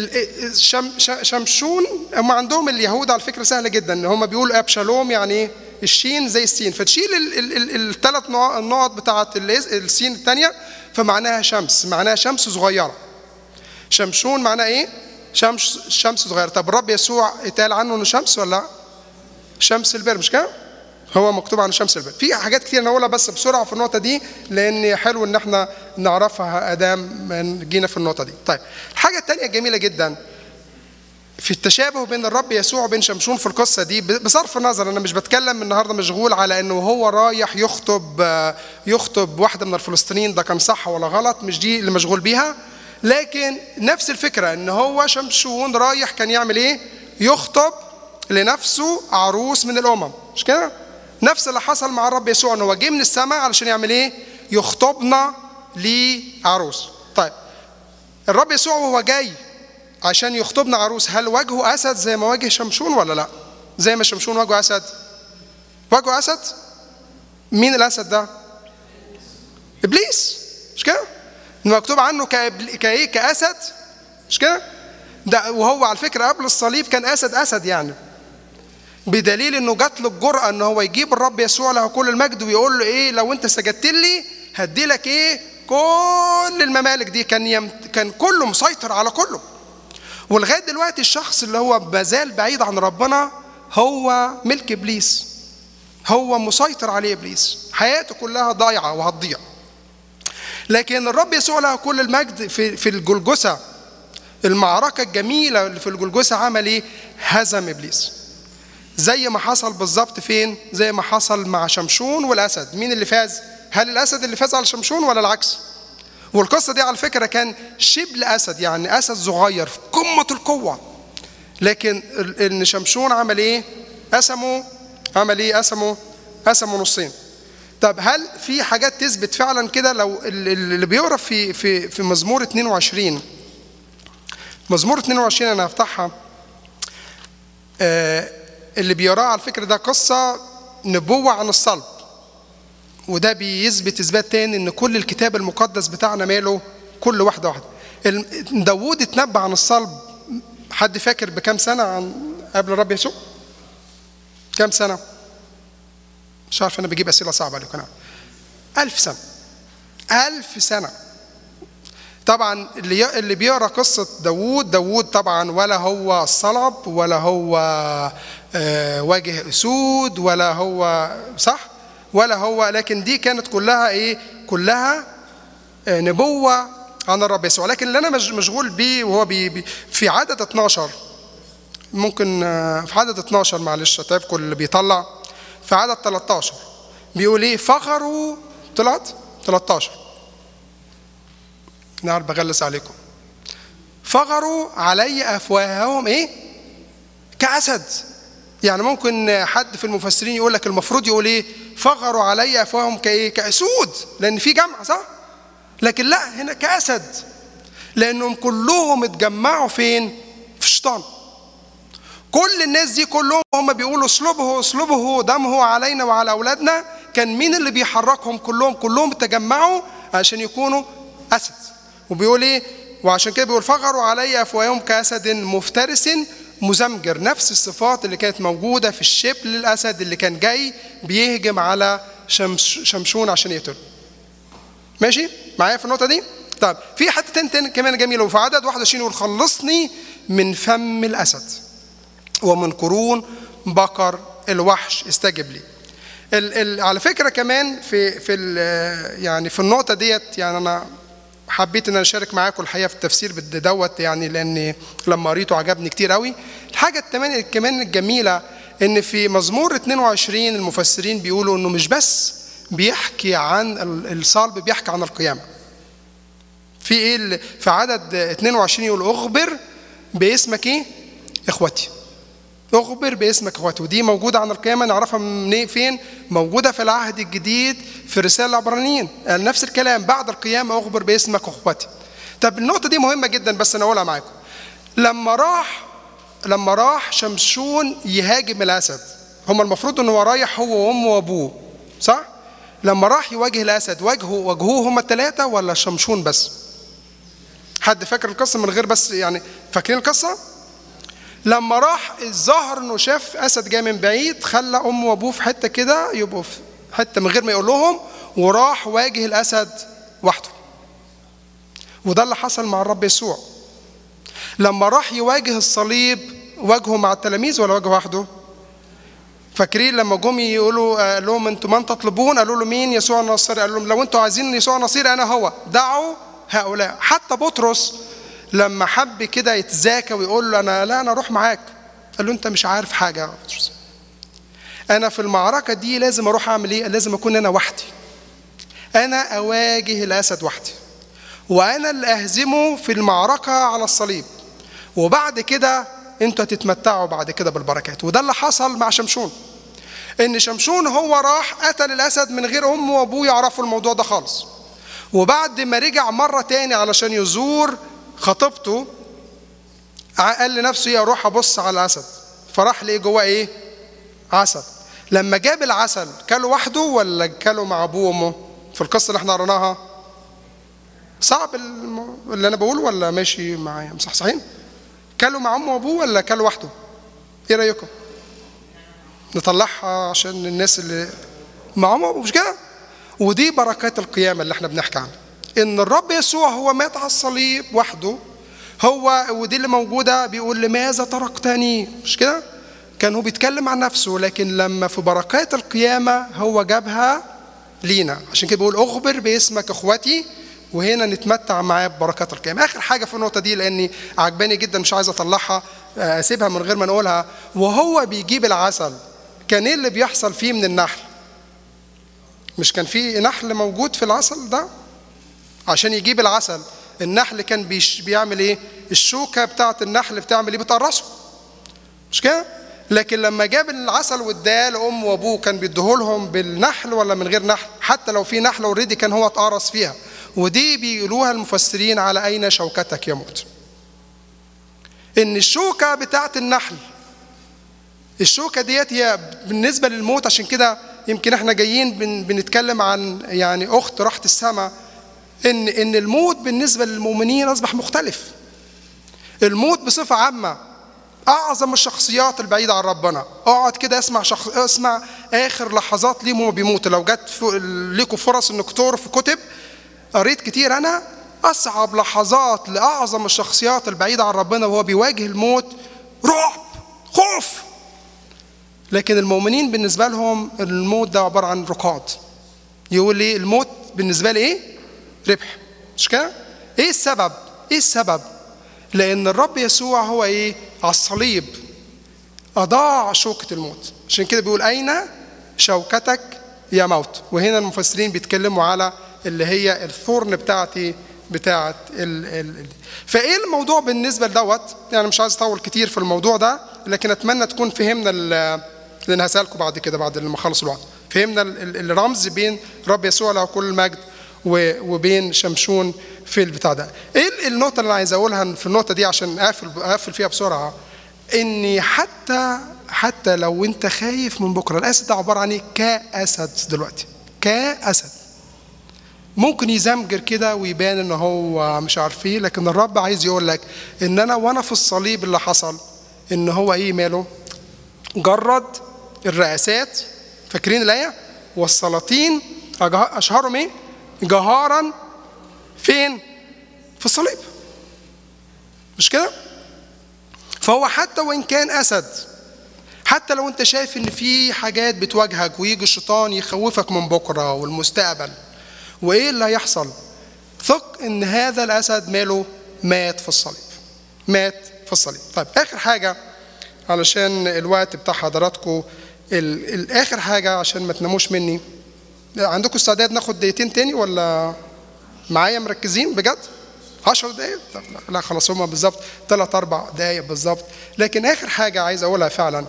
شم شمشون هم عندهم اليهود على فكره سهله جدا هم بيقولوا ابشالوم يعني ايه الشين زي السين فتشيل الثلاث النقط بتاعه السين الثانيه فمعناها شمس معناها شمس صغيره شمشون معناه ايه شمس شمس صغيره طب الرب يسوع اتقال عنه انه شمس ولا لا شمس البر مش كده هو مكتوب عن شمس البر في حاجات كتير نقولها بس بسرعه في النقطه دي لان حلو ان احنا نعرفها ادام جينا في النقطه دي طيب الحاجه الثانيه الجميله جدا في التشابه بين الرب يسوع وبين شمشون في القصه دي بصرف النظر انا مش بتكلم النهارده مشغول على انه هو رايح يخطب يخطب واحده من الفلسطينيين ده كان صح ولا غلط مش دي اللي مشغول بيها لكن نفس الفكره ان هو شمشون رايح كان يعمل ايه يخطب لنفسه عروس من الامم مش كده نفس اللي حصل مع الرب يسوع ان هو جه من السماء علشان يعمل ايه يخطبنا لعروس طيب الرب يسوع وهو جاي عشان يخطبنا عروس هل وجهه اسد زي ما واجه شمشون ولا لا زي ما شمشون وجهه اسد وجهه اسد مين الاسد ده ابليس مش كده مكتوب عنه كايه كاسد مش كده ده وهو على فكره قبل الصليب كان اسد اسد يعني بدليل انه جات له الجرأه ان هو يجيب الرب يسوع له كل المجد ويقول له ايه لو انت سجدت لي هدي لك ايه كل الممالك دي كان يم... كان كله مسيطر على كله ولغايه دلوقتي الشخص اللي هو مازال بعيد عن ربنا هو ملك ابليس هو مسيطر عليه ابليس حياته كلها ضايعه وهتضيع لكن الرب يسوع له كل المجد في في الجلجسه المعركه الجميله اللي في الجلجسه عمل ايه هزم ابليس زي ما حصل بالظبط فين زي ما حصل مع شمشون والاسد مين اللي فاز هل الاسد اللي فاز على شمشون ولا العكس والقصه دي على فكره كان شبل اسد يعني اسد صغير في قمه القوه لكن ان شمشون عمل ايه قسمه عمل ايه قسمه قسمه نصين طب هل في حاجات تثبت فعلا كده لو اللي بيقرا في في في مزمور 22 مزمور 22 انا هفتحها آه اللي بيقراه على فكره ده قصه نبوه عن الصلب وده بيثبت اثبات تاني ان كل الكتاب المقدس بتاعنا ماله كل واحده واحده داوود اتنبأ عن الصلب حد فاكر بكام سنه عن قبل الرب يسوع كام سنه مش عارف انا بجيب اسئله صعبه عليكم انا ألف سنه ألف سنه طبعا اللي اللي بيقرا قصه داوود داوود طبعا ولا هو صلب ولا هو آه واجه اسود ولا هو صح ولا هو لكن دي كانت كلها ايه كلها آه نبوه عن الرب يسوع لكن اللي انا مشغول بيه وهو بي بي في عدد 12 ممكن آه في عدد 12 معلش هتعرفكم اللي بيطلع في عدد 13 بيقول ايه فخروا طلعت 13 نعرف بغلس عليكم فغروا علي افواههم ايه كاسد يعني ممكن حد في المفسرين يقول لك المفروض يقول ايه فغروا علي افواههم كايه كاسود لان في جمع صح لكن لا هنا كاسد لانهم كلهم اتجمعوا فين في الشيطان كل الناس دي كلهم هم بيقولوا اصلبه اصلبه دمه علينا وعلى اولادنا كان مين اللي بيحركهم كلهم كلهم تجمعوا عشان يكونوا اسد وبيقول ايه وعشان كده بيقول فغروا علي افواههم كاسد مفترس مزمجر نفس الصفات اللي كانت موجوده في الشبل الاسد اللي كان جاي بيهجم على شمس شمشون عشان يقتله ماشي معايا في النقطه دي طب في حتتين تاني كمان جميله وفي عدد 21 يقول خلصني من فم الاسد ومن قرون بقر الوحش استجب لي ال ال على فكره كمان في في يعني في النقطه ديت يعني انا حبيت ان انا اشارك معاكم الحقيقه في التفسير دوت يعني لان لما قريته عجبني كتير قوي الحاجه كمان كمان الجميله ان في مزمور 22 المفسرين بيقولوا انه مش بس بيحكي عن الصلب بيحكي عن القيامه في ايه في عدد 22 يقول اخبر باسمك ايه اخوتي اخبر باسمك اخواتي ودي موجوده عن القيامه نعرفها منين فين موجوده في العهد الجديد في رساله العبرانيين نفس الكلام بعد القيامه اخبر باسمك اخواتي طب النقطه دي مهمه جدا بس انا اقولها معاكم لما راح لما راح شمشون يهاجم الاسد هم المفروض ان هو رايح هو وامه وابوه صح لما راح يواجه الاسد واجهه واجهوه هم الثلاثه ولا شمشون بس حد فاكر القصه من غير بس يعني فاكرين القصه لما راح الظاهر انه شاف اسد جاي من بعيد خلى امه وابوه في حته كده يبقوا في حته من غير ما يقول لهم وراح واجه الاسد وحده وده اللي حصل مع الرب يسوع لما راح يواجه الصليب واجهه مع التلاميذ ولا واجهه وحده فاكرين لما جم يقولوا قال لهم انتم من تطلبون قالوا له مين يسوع الناصري قال لهم لو انتم عايزين يسوع الناصري انا هو دعوا هؤلاء حتى بطرس لما حب كده يتزاكى ويقول له انا لا انا اروح معاك قال له انت مش عارف حاجه يا بطرس انا في المعركه دي لازم اروح اعمل ايه لازم اكون انا وحدي انا اواجه الاسد وحدي وانا اللي اهزمه في المعركه على الصليب وبعد كده انتوا هتتمتعوا بعد كده بالبركات وده اللي حصل مع شمشون ان شمشون هو راح قتل الاسد من غير امه وابوه يعرفوا الموضوع ده خالص وبعد ما رجع مره تاني علشان يزور خطيبته قال لنفسه ايه اروح ابص على الاسد فراح لقي جواه ايه عسل لما جاب العسل كله وحده ولا كله مع ابوه وامه في القصه اللي احنا قريناها صعب اللي انا بقوله ولا ماشي معايا مصحصحين كلوا مع امه وابوه ولا كلوا وحده ايه رايكم نطلعها عشان الناس اللي مع امه وابوه مش كده ودي بركات القيامه اللي احنا بنحكي عنها ان الرب يسوع هو مات على الصليب وحده هو ودي اللي موجوده بيقول لماذا تركتني مش كده كان هو بيتكلم عن نفسه لكن لما في بركات القيامه هو جابها لينا عشان كده بيقول اخبر باسمك اخوتي وهنا نتمتع معاه ببركات القيامة آخر حاجة في النقطة دي لأني عجباني جدا مش عايز أطلعها أسيبها من غير ما نقولها وهو بيجيب العسل كان إيه اللي بيحصل فيه من النحل مش كان في نحل موجود في العسل ده عشان يجيب العسل النحل كان بيش بيعمل ايه الشوكة بتاعت النحل بتعمل ايه بتقرصه مش كده لكن لما جاب العسل واداه لام وابوه كان بيديهولهم بالنحل ولا من غير نحل حتى لو في نحل اوريدي كان هو اتقرص فيها ودي بيقولوها المفسرين على أين شوكتك يموت إن الشوكة بتاعت النحل الشوكة ديت هي بالنسبة للموت عشان كده يمكن احنا جايين بن بنتكلم عن يعني أخت راحت السماء إن إن الموت بالنسبة للمؤمنين أصبح مختلف الموت بصفة عامة أعظم الشخصيات البعيدة عن ربنا اقعد كده اسمع شخص اسمع آخر لحظات ليهم وهو بيموت لو جت ليكوا فرص إنك تقروا في كتب قريت كتير انا اصعب لحظات لاعظم الشخصيات البعيده عن ربنا وهو بيواجه الموت رعب خوف لكن المؤمنين بالنسبه لهم الموت ده عباره عن رقاد يقول لي الموت بالنسبه لي ايه ربح مش كده ايه السبب ايه السبب لان الرب يسوع هو ايه على الصليب اضاع شوكه الموت عشان كده بيقول اين شوكتك يا موت وهنا المفسرين بيتكلموا على اللي هي الثورن بتاعتي بتاعت ال ال فايه الموضوع بالنسبه لدوت يعني مش عايز اطول كتير في الموضوع ده لكن اتمنى تكون فهمنا اللي هسالكم بعد كده بعد لما اخلص الوقت فهمنا الرمز بين رب يسوع له كل المجد وبين شمشون في البتاع ده ايه النقطه اللي انا عايز اقولها في النقطه دي عشان اقفل اقفل فيها بسرعه اني حتى حتى لو انت خايف من بكره الاسد ده عباره عن ايه كاسد دلوقتي كاسد ممكن يزمجر كده ويبان ان هو مش عارف ايه لكن الرب عايز يقول لك ان انا وانا في الصليب اللي حصل ان هو ايه ماله جرد الرئاسات فاكرين الايه والسلاطين اشهرهم ايه جهارا فين في الصليب مش كده فهو حتى وان كان اسد حتى لو انت شايف ان في حاجات بتواجهك ويجي الشيطان يخوفك من بكره والمستقبل وايه اللي هيحصل ثق ان هذا الاسد ماله مات في الصليب مات في الصليب طيب اخر حاجه علشان الوقت بتاع حضراتكم الاخر حاجه عشان ما تناموش مني عندكم استعداد ناخد دقيقتين تاني ولا معايا مركزين بجد 10 دقايق لا, لا خلاص هما بالظبط ثلاث اربع دقايق بالظبط لكن اخر حاجه عايز اقولها فعلا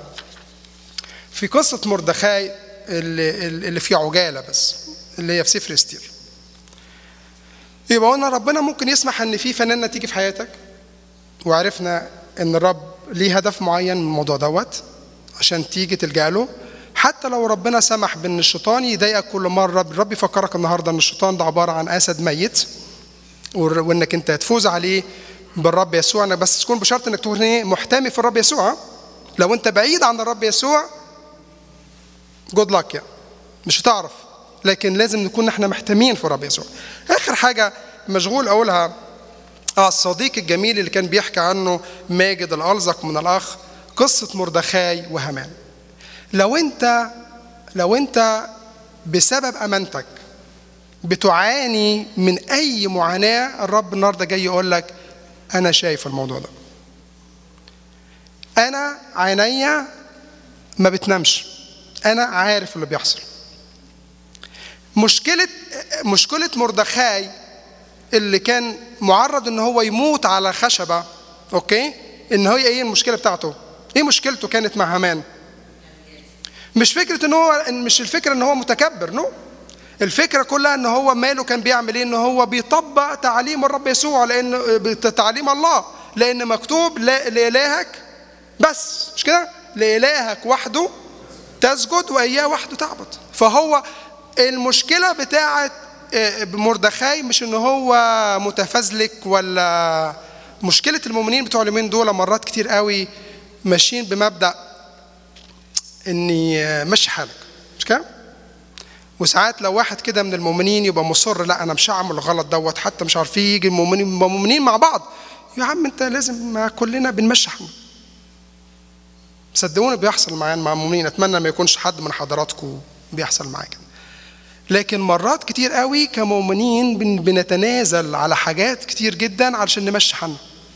في قصه مردخاي اللي, اللي في عجاله بس اللي هي في سفر استير يبقى قلنا ربنا ممكن يسمح ان في فنانه تيجي في حياتك وعرفنا ان الرب ليه هدف معين من الموضوع دوت عشان تيجي تلجا له حتى لو ربنا سمح بان الشيطان يضايقك كل مره الرب يفكرك النهارده ان الشيطان ده عباره عن اسد ميت وانك انت هتفوز عليه بالرب يسوع أنا بس تكون بشرط انك تكون ايه محتمي في الرب يسوع لو انت بعيد عن الرب يسوع جود لك يعني مش هتعرف لكن لازم نكون احنا محتمين في الرب يسوع اخر حاجه مشغول اقولها اه الصديق الجميل اللي كان بيحكي عنه ماجد الالزق من الاخ قصه مردخاي وهامان لو انت لو انت بسبب امانتك بتعاني من اي معاناه الرب النهارده جاي يقول لك انا شايف الموضوع ده انا عينيا ما بتنامش انا عارف اللي بيحصل مشكله مشكله مردخاي اللي كان معرض ان هو يموت على خشبه اوكي ان هي ايه المشكله بتاعته ايه مشكلته كانت مع هامان مش فكره ان هو مش الفكره ان هو متكبر نو الفكره كلها ان هو ماله كان بيعمل ايه ان هو بيطبق تعليم الرب يسوع لان تعليم الله لان مكتوب لا لالهك بس مش كده لالهك وحده تسجد واياه وحده تعبد فهو المشكله بتاعه مردخاي مش ان هو متفزلك ولا مشكله المؤمنين بتوع اليومين دول مرات كتير قوي ماشيين بمبدا اني مشي حالك مش كده وساعات لو واحد كده من المؤمنين يبقى مصر لا انا مش هعمل الغلط دوت حتى مش عارفين يجي المؤمنين مؤمنين مع بعض يا عم انت لازم ما كلنا بنمشي حالنا صدقوني بيحصل معانا مع المؤمنين اتمنى ما يكونش حد من حضراتكم بيحصل معايا كده لكن مرات كتير قوي كمؤمنين بن بنتنازل على حاجات كتير جدا علشان نمشي حالنا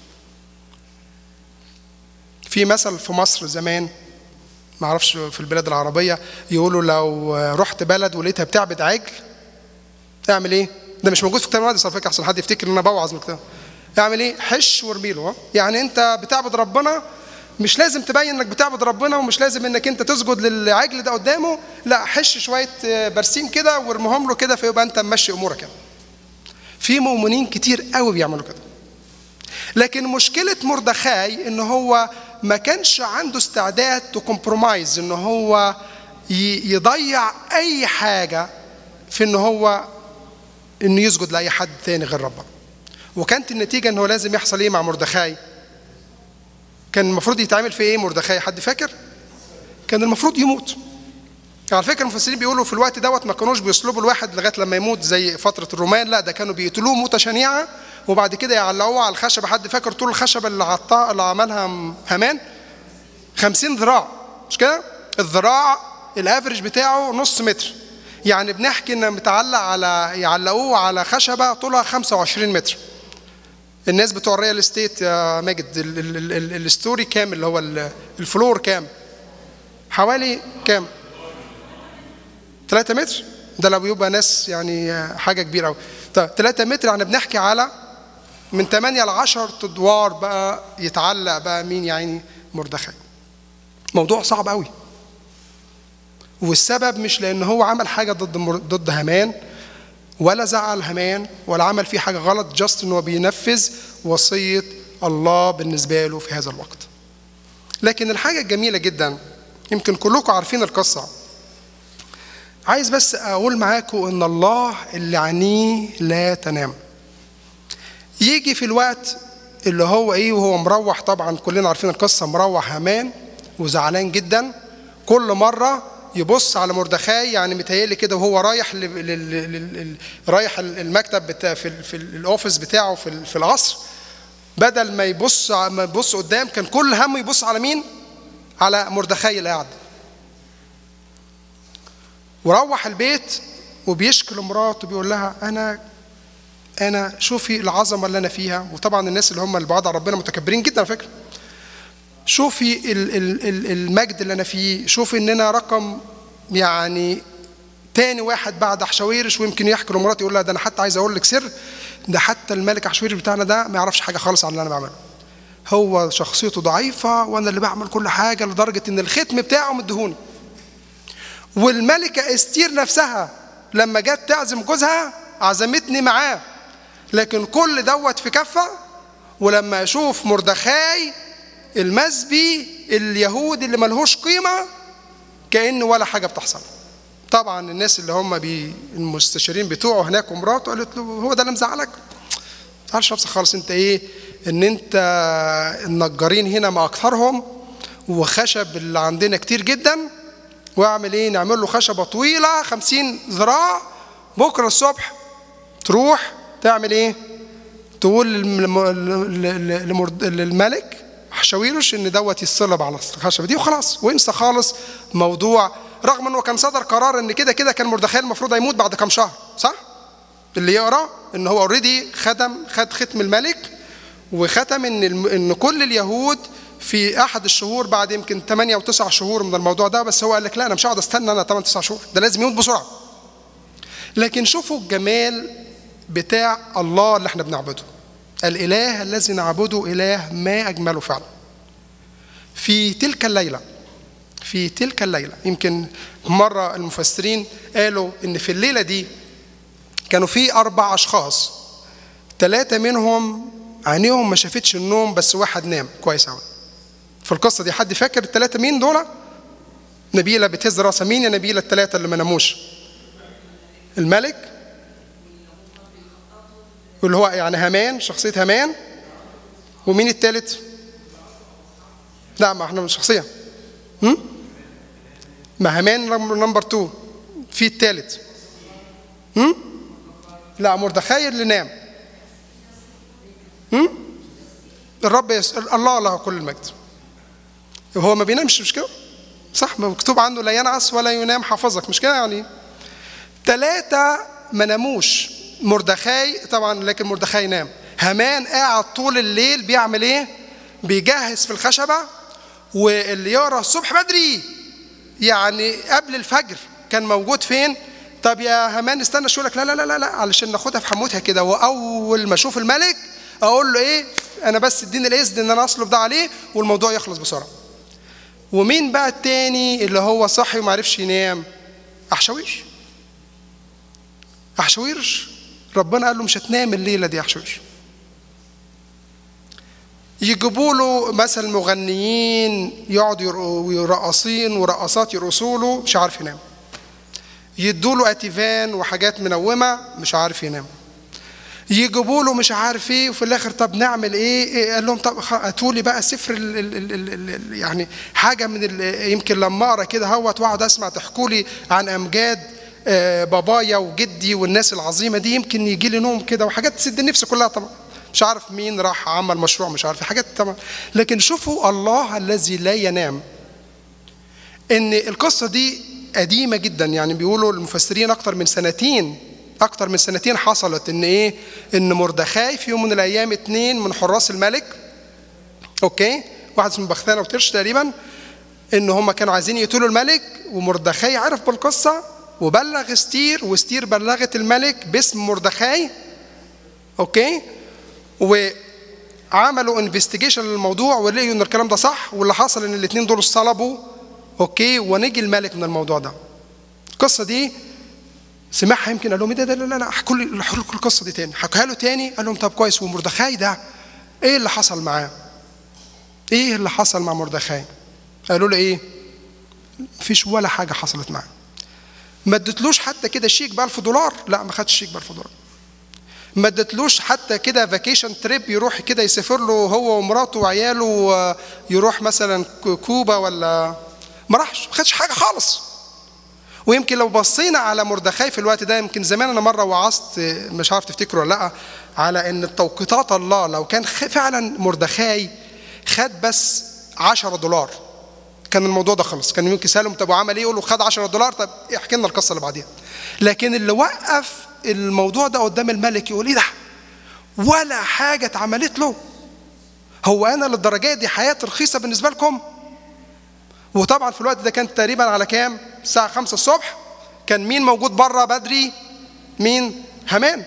في مثل في مصر زمان ما اعرفش في البلاد العربيه يقولوا لو رحت بلد ولقيتها بتعبد عجل اعمل ايه؟ ده مش موجود في كتاب المقدس على فكره احسن حد يفتكر ان انا بوعظ من الكتاب. اعمل ايه؟ حش وارمي له يعني انت بتعبد ربنا مش لازم تبين انك بتعبد ربنا ومش لازم انك انت تسجد للعجل ده قدامه لا حش شويه برسيم كده وارميهم له كده فيبقى انت ماشي امورك يعني. في مؤمنين كتير قوي بيعملوا كده. لكن مشكله مردخاي ان هو ما كانش عنده استعداد تو كومبرومايز ان هو يضيع اي حاجه في ان هو انه يسجد لاي حد تاني غير ربنا وكانت النتيجه ان هو لازم يحصل ايه مع مردخاي كان المفروض يتعامل في ايه مردخاي حد فاكر كان المفروض يموت على فكره المفسرين بيقولوا في الوقت دوت ما كانوش بيصلبوا الواحد لغايه لما يموت زي فتره الرومان لا ده كانوا بيقتلوه موته شنيعه وبعد كده يعلقوه على الخشبه حد فاكر طول الخشبه اللي عطاه اللي عملها هامان 50 ذراع مش كده الذراع الافرج بتاعه نص متر يعني بنحكي ان متعلق على يعلقوه على خشبه طولها 25 متر الناس بتوع الريال استيت يا ماجد الستوري كام اللي هو الفلور كام حوالي كام 3 متر ده لو يبقى ناس يعني حاجه كبيره قوي طيب 3 متر يعني بنحكي على من 8 ل 10 ادوار بقى يتعلق بقى مين يعني مردخاي موضوع صعب قوي والسبب مش لان هو عمل حاجه ضد ضد هامان ولا زعل هامان ولا عمل فيه حاجه غلط جاست ان هو بينفذ وصيه الله بالنسبه له في هذا الوقت لكن الحاجه الجميله جدا يمكن كلكم عارفين القصه عايز بس اقول معاكم ان الله اللي عينيه لا تنام يجي في الوقت اللي هو ايه وهو مروح طبعا كلنا عارفين القصه مروح هامان وزعلان جدا كل مره يبص على مردخاي يعني متهيألي كده وهو رايح ل... ل... ل... ل... رايح المكتب بتاع في, ال... في الاوفيس بتاعه في, ال... في القصر بدل ما يبص ما يبص قدام كان كل همه يبص على مين؟ على مردخاي اللي قاعد وروح البيت وبيشكي لمراته بيقول لها انا انا شوفي العظمه اللي انا فيها وطبعا الناس اللي هم اللي بعاد عن ربنا متكبرين جدا على فكره شوفي المجد اللي انا فيه شوفي ان انا رقم يعني تاني واحد بعد احشاويرش ويمكن يحكي لمراتي يقول لها ده انا حتى عايز اقول لك سر ده حتى الملك احشاويرش بتاعنا ده ما يعرفش حاجه خالص عن اللي انا بعمله هو شخصيته ضعيفه وانا اللي بعمل كل حاجه لدرجه ان الختم بتاعه مدهوني والملكه استير نفسها لما جت تعزم جوزها عزمتني معاه لكن كل دوت في كفه ولما اشوف مردخاي المسبي اليهودي اللي ملهوش قيمه كانه ولا حاجه بتحصل طبعا الناس اللي هم بي المستشارين بتوعه هناك ومراته قالت له هو ده اللي مزعلك ما تزعلش نفسك خالص انت ايه ان انت النجارين هنا ما اكثرهم وخشب اللي عندنا كتير جدا واعمل ايه نعمل له خشبه طويله خمسين ذراع بكره الصبح تروح تعمل ايه تقول للملك حشاويرش ان دوت يتصلب على الخشبه دي وخلاص وانسى خالص موضوع رغم انه كان صدر قرار ان كده كده كان مردخاي المفروض هيموت بعد كام شهر صح اللي يقرا ان هو اوريدي ختم خد ختم الملك وختم ان ان كل اليهود في احد الشهور بعد يمكن 8 او 9 شهور من الموضوع ده بس هو قال لك لا انا مش هقعد استنى انا 8 9 شهور ده لازم يموت بسرعه لكن شوفوا الجمال بتاع الله اللي احنا بنعبده الاله الذي نعبده اله ما اجمله فعلا في تلك الليله في تلك الليله يمكن مره المفسرين قالوا ان في الليله دي كانوا في اربع اشخاص ثلاثه منهم عينيهم ما شافتش النوم بس واحد نام كويس قوي في القصه دي حد فاكر الثلاثه مين دول نبيله بتهز راسها مين يا نبيله الثلاثه اللي ما ناموش الملك واللي هو يعني هامان شخصيه هامان ومين الثالث لا ما احنا مش شخصيه هم؟ ما هامان نمبر 2 في الثالث هم؟ لا مردخاي اللي نام هم؟ الرب يسأل الله له كل المجد هو ما بينامش مش كده صح مكتوب عنه لا ينعس ولا ينام حافظك مش كده يعني ثلاثة ما ناموش مردخاي طبعا لكن مردخاي نام هامان قاعد طول الليل بيعمل ايه بيجهز في الخشبة واللي يقرا الصبح بدري يعني قبل الفجر كان موجود فين طب يا هامان استنى شو لك لا لا لا لا علشان ناخدها في حموتها كده واول ما اشوف الملك اقول له ايه انا بس اديني الاذن ان انا اصلب ده عليه والموضوع يخلص بسرعه ومين بقى التاني اللي هو صحي وما عرفش ينام احشاويش احشاويرش ربنا قال له مش هتنام الليله دي يا احشاويرش يجيبوا له مثلا مغنيين يقعدوا يرقصين ورقصات يرقصوا له مش عارف ينام يدوا له اتيفان وحاجات منومه مش عارف ينام يجيبوا له مش عارف ايه وفي الاخر طب نعمل ايه, إيه قال لهم طب هاتوا لي بقى سفر ال ال ال ال ال يعني حاجه من يمكن لما اقرا كده هوت واقعد اسمع تحكوا لي عن امجاد آه بابايا وجدي والناس العظيمه دي يمكن يجي لي نوم كده وحاجات تسد النفس كلها طبعا مش عارف مين راح عمل مشروع مش عارف حاجات طبعا لكن شوفوا الله الذي لا ينام ان القصه دي قديمه جدا يعني بيقولوا المفسرين اكتر من سنتين اكتر من سنتين حصلت ان ايه ان مردخاي في يوم من الايام اتنين من حراس الملك اوكي واحد اسمه بختانة وترش تقريبا ان هم كانوا عايزين يقتلوا الملك ومردخاي عرف بالقصه وبلغ استير واستير بلغت الملك باسم مردخاي اوكي وعملوا انفستيجيشن للموضوع ولقيوا ان الكلام ده صح واللي حصل ان الاثنين دول صلبوا اوكي ونجي الملك من الموضوع ده القصه دي سمعها يمكن قال لهم ايه ده لا لا لا احكوا لي احكوا لكم القصه دي تاني حكوها له تاني قال لهم طب كويس ومردخاي ده ايه اللي حصل معاه؟ ايه اللي حصل مع مردخاي؟ قالوا له ايه؟ مفيش ولا حاجه حصلت معاه ما ادتلوش حتى كده شيك ب 1000 دولار لا ما خدش شيك ب 1000 دولار ما ادتلوش حتى كده فاكيشن تريب يروح كده يسافر له هو ومراته وعياله يروح مثلا كوبا ولا ما راحش ما خدش حاجه خالص ويمكن لو بصينا على مردخاي في الوقت ده يمكن زمان انا مره وعظت مش عارف تفتكروا ولا لا على ان التوقيتات الله لو كان فعلا مردخاي خد بس 10 دولار كان الموضوع ده خلص كان يمكن يسالهم طب وعمل ايه يقول له خد 10 دولار طب احكي لنا القصه اللي بعديها لكن اللي وقف الموضوع ده قدام الملك يقول ايه ده ولا حاجه اتعملت له هو انا للدرجه دي حياتي رخيصه بالنسبه لكم وطبعا في الوقت ده كان تقريبا على كام الساعه 5 الصبح كان مين موجود بره بدري مين هامان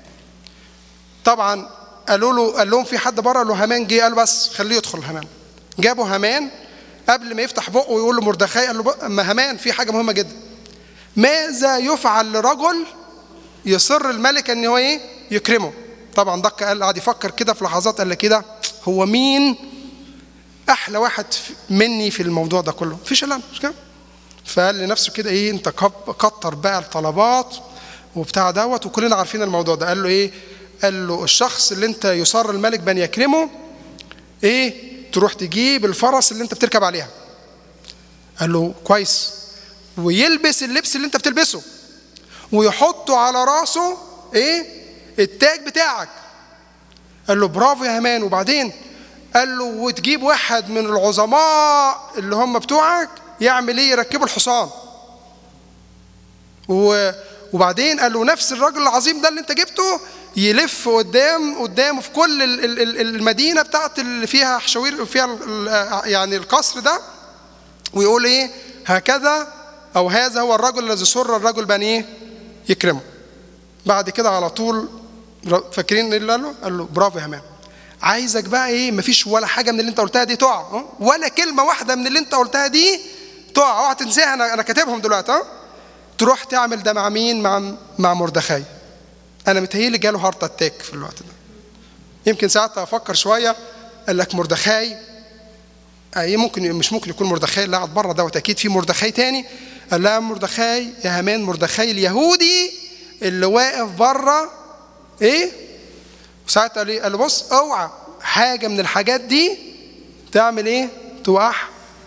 طبعا قالوا له قال لهم في حد بره قال له هامان جه قال بس خليه يدخل هامان جابوا هامان قبل ما يفتح بقه ويقول له مردخاي قال له اما هامان في حاجه مهمه جدا ماذا يفعل لرجل يصر الملك ان هو ايه يكرمه طبعا دق قال قعد يفكر كده في لحظات قال كده هو مين احلى واحد مني في الموضوع ده كله مفيش الا انا مش كده فقال لنفسه كده ايه انت كتر بقى الطلبات وبتاع دوت وكلنا عارفين الموضوع ده قال له ايه قال له الشخص اللي انت يصر الملك بن يكرمه ايه تروح تجيب الفرس اللي انت بتركب عليها قال له كويس ويلبس اللبس اللي انت بتلبسه ويحطه على راسه ايه التاج بتاعك قال له برافو يا همان وبعدين قال له وتجيب واحد من العظماء اللي هم بتوعك يعمل ايه يركبوا الحصان و وبعدين قال له نفس الراجل العظيم ده اللي انت جبته يلف قدام قدامه في كل المدينه بتاعت اللي فيها حشاوير فيها يعني القصر ده ويقول ايه هكذا او هذا هو الرجل الذي سر الرجل بان ايه يكرمه بعد كده على طول فاكرين اللي قال له قال له برافو يا همام عايزك بقى ايه مفيش ولا حاجه من اللي انت قلتها دي تقع ولا كلمه واحده من اللي انت قلتها دي تقع اوعى تنساها انا انا كاتبهم دلوقتي ها تروح تعمل ده مع مين مع مع مردخاي انا متهيألي جاله هارت اتاك في الوقت ده يمكن ساعتها افكر شويه قال لك مردخاي اي ممكن مش ممكن يكون مردخاي اللي قاعد بره دوت اكيد في مردخاي تاني قال لها مردخاي يا همان مردخاي اليهودي اللي واقف بره ايه وساعتها قال لي قال له بص اوعى حاجه من الحاجات دي تعمل ايه توقعها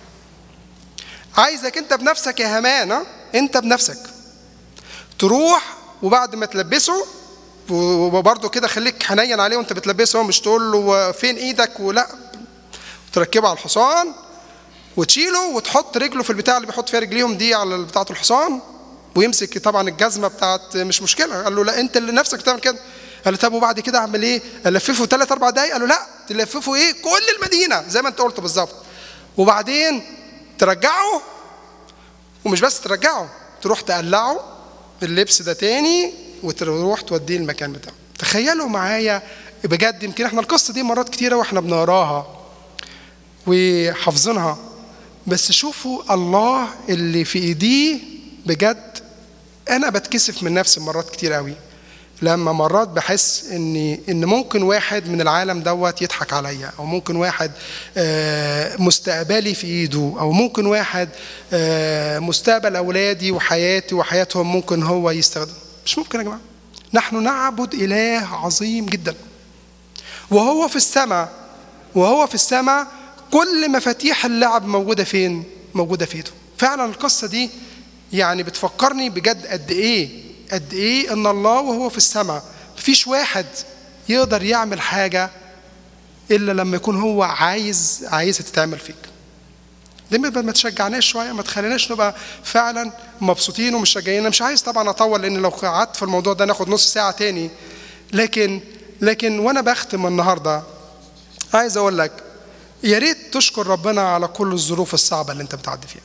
عايزك انت بنفسك يا همان ها انت بنفسك تروح وبعد ما تلبسه وبرضه كده خليك حنين عليه وانت بتلبسه مش تقول له فين ايدك ولا تركبه على الحصان وتشيله وتحط رجله في البتاع اللي بيحط فيها رجليهم دي على بتاعه الحصان ويمسك طبعا الجزمه بتاعت مش مشكله قال له لا انت اللي نفسك تعمل كده قال له طب وبعد كده اعمل ايه؟ الففه ثلاث اربع دقايق قال له لا تلففه ايه؟ كل المدينه زي ما انت قلت بالظبط وبعدين ترجعه ومش بس ترجعه تروح تقلعه اللبس ده تاني وتروح توديه المكان بتاعه تخيلوا معايا بجد يمكن احنا القصه دي مرات كتيره واحنا بنقراها وحافظينها بس شوفوا الله اللي في ايديه بجد انا بتكسف من نفسي مرات كتير قوي لما مرات بحس ان ان ممكن واحد من العالم دوت يضحك عليا او ممكن واحد مستقبلي في ايده او ممكن واحد مستقبل اولادي وحياتي وحياتهم ممكن هو يستخدم مش ممكن يا جماعه نحن نعبد اله عظيم جدا وهو في السماء وهو في السماء كل مفاتيح اللعب موجوده فين موجوده في ايده فعلا القصه دي يعني بتفكرني بجد قد ايه قد ايه ان الله وهو في السماء مفيش واحد يقدر يعمل حاجه الا لما يكون هو عايز عايزها تتعمل فيك ليه ما تشجعناش شويه ما تخليناش نبقى فعلا مبسوطين ومشجعين انا مش عايز طبعا اطول لان لو قعدت في الموضوع ده ناخد نص ساعه تاني لكن لكن وانا بختم النهارده عايز اقول لك يا ريت تشكر ربنا على كل الظروف الصعبه اللي انت بتعدي فيها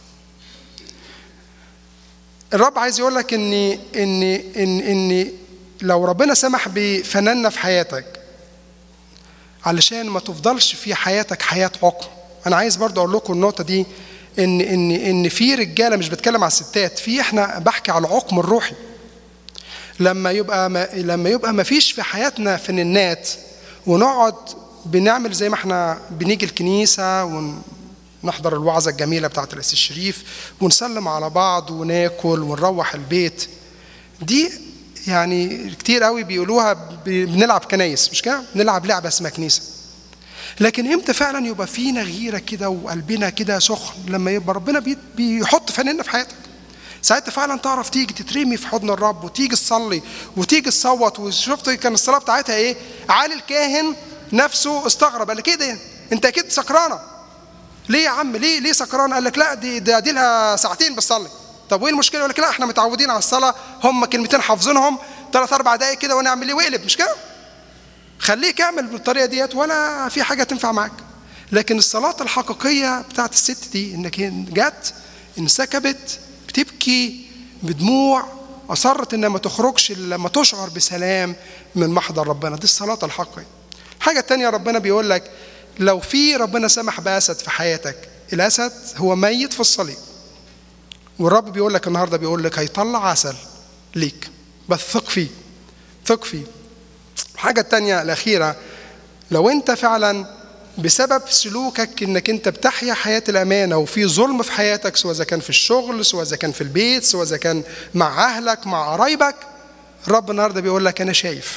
الرب عايز يقول لك ان ان ان ان لو ربنا سمح بفناننا في حياتك علشان ما تفضلش في حياتك حياه عقم انا عايز برضه اقول لكم النقطه دي ان ان ان في رجاله مش بتكلم على الستات في احنا بحكي على العقم الروحي لما يبقى ما لما يبقى ما فيش في حياتنا فنانات ونقعد بنعمل زي ما احنا بنيجي الكنيسه ون نحضر الوعظة الجميلة بتاعت الرئيس الشريف ونسلم على بعض وناكل ونروح البيت دي يعني كتير قوي بيقولوها بنلعب كنايس مش كده بنلعب لعبة اسمها كنيسة لكن امتى فعلا يبقى فينا غيرة كده وقلبنا كده سخن لما يبقى ربنا بيحط فناننا في حياتك ساعتها فعلا تعرف تيجي تترمي في حضن الرب وتيجي تصلي وتيجي تصوت وشفت كان الصلاه بتاعتها ايه؟ عالي الكاهن نفسه استغرب قال لك ايه ده؟ انت اكيد سكرانه ليه يا عم ليه ليه سكران قال لك لا دي دي, دي لها ساعتين بتصلي طب وايه المشكله يقول لك لا احنا متعودين على الصلاه هم كلمتين حافظينهم ثلاث اربع دقائق كده ونعمل ايه واقلب مش كده خليك اعمل بالطريقه ديت ولا في حاجه تنفع معاك لكن الصلاه الحقيقيه بتاعت الست دي انك جت انسكبت بتبكي بدموع اصرت انها ما تخرجش الا لما تشعر بسلام من محضر ربنا دي الصلاه الحقيقيه الحاجه الثانيه ربنا بيقول لك لو في ربنا سمح بأسد في حياتك الأسد هو ميت في الصليب والرب بيقول لك النهاردة بيقول لك هيطلع عسل ليك بس ثق فيه ثق فيه الحاجة التانية الأخيرة لو أنت فعلا بسبب سلوكك انك انت بتحيا حياه الامانه وفي ظلم في حياتك سواء اذا كان في الشغل سواء اذا كان في البيت سواء اذا كان مع اهلك مع قرايبك الرب النهارده بيقول لك انا شايف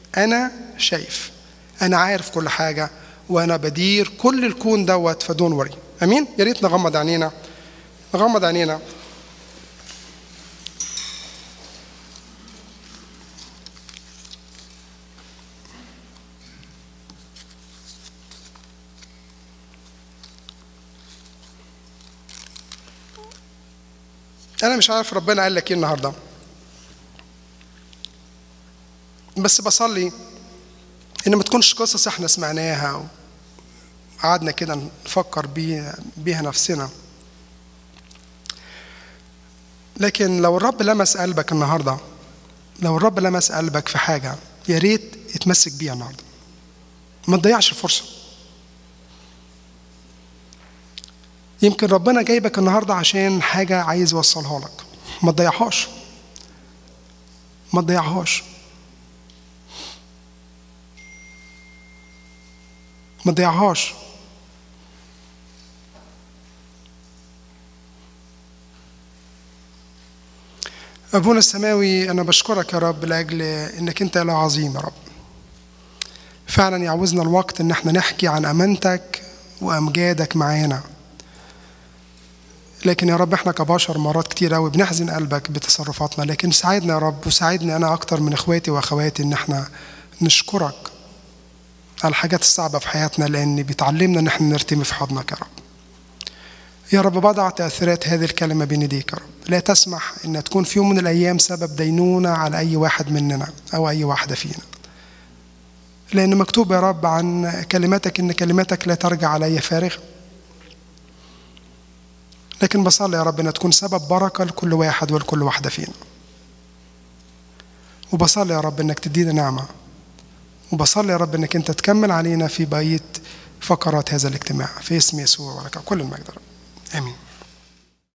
انا شايف انا عارف كل حاجه وانا بدير كل الكون دوت فدون وري امين يا ريت نغمض عينينا نغمض عينينا انا مش عارف ربنا قال لك ايه النهارده بس بصلي ان ما تكونش قصص احنا سمعناها وقعدنا كده نفكر بيها, بيها نفسنا لكن لو الرب لمس قلبك النهارده لو الرب لمس قلبك في حاجه يا ريت اتمسك بيها النهارده ما تضيعش الفرصه يمكن ربنا جايبك النهارده عشان حاجه عايز يوصلها لك ما تضيعهاش ما تضيعهاش ما تضيعهاش أبونا السماوي أنا بشكرك يا رب لأجل إنك أنت إله عظيم يا رب فعلا يعوزنا الوقت إن احنا نحكي عن أمانتك وأمجادك معانا لكن يا رب احنا كبشر مرات كتير قوي بنحزن قلبك بتصرفاتنا لكن ساعدنا يا رب وساعدني انا اكتر من اخواتي واخواتي ان احنا نشكرك على الحاجات الصعبة في حياتنا لأن بيتعلمنا إن احنا نرتمي في حضنك يا رب. يا رب بضع تأثيرات هذه الكلمة بين يديك يا رب. لا تسمح إن تكون في يوم من الأيام سبب دينونة على أي واحد مننا أو أي واحدة فينا. لأن مكتوب يا رب عن كلماتك إن كلماتك لا ترجع علي فارغة. لكن بصلي يا رب إنها تكون سبب بركة لكل واحد ولكل واحدة فينا. وبصلي يا رب إنك تدينا نعمة وبصلي يا رب انك انت تكمل علينا في بقيه فقرات هذا الاجتماع في اسم يسوع ولك كل المجد رب امين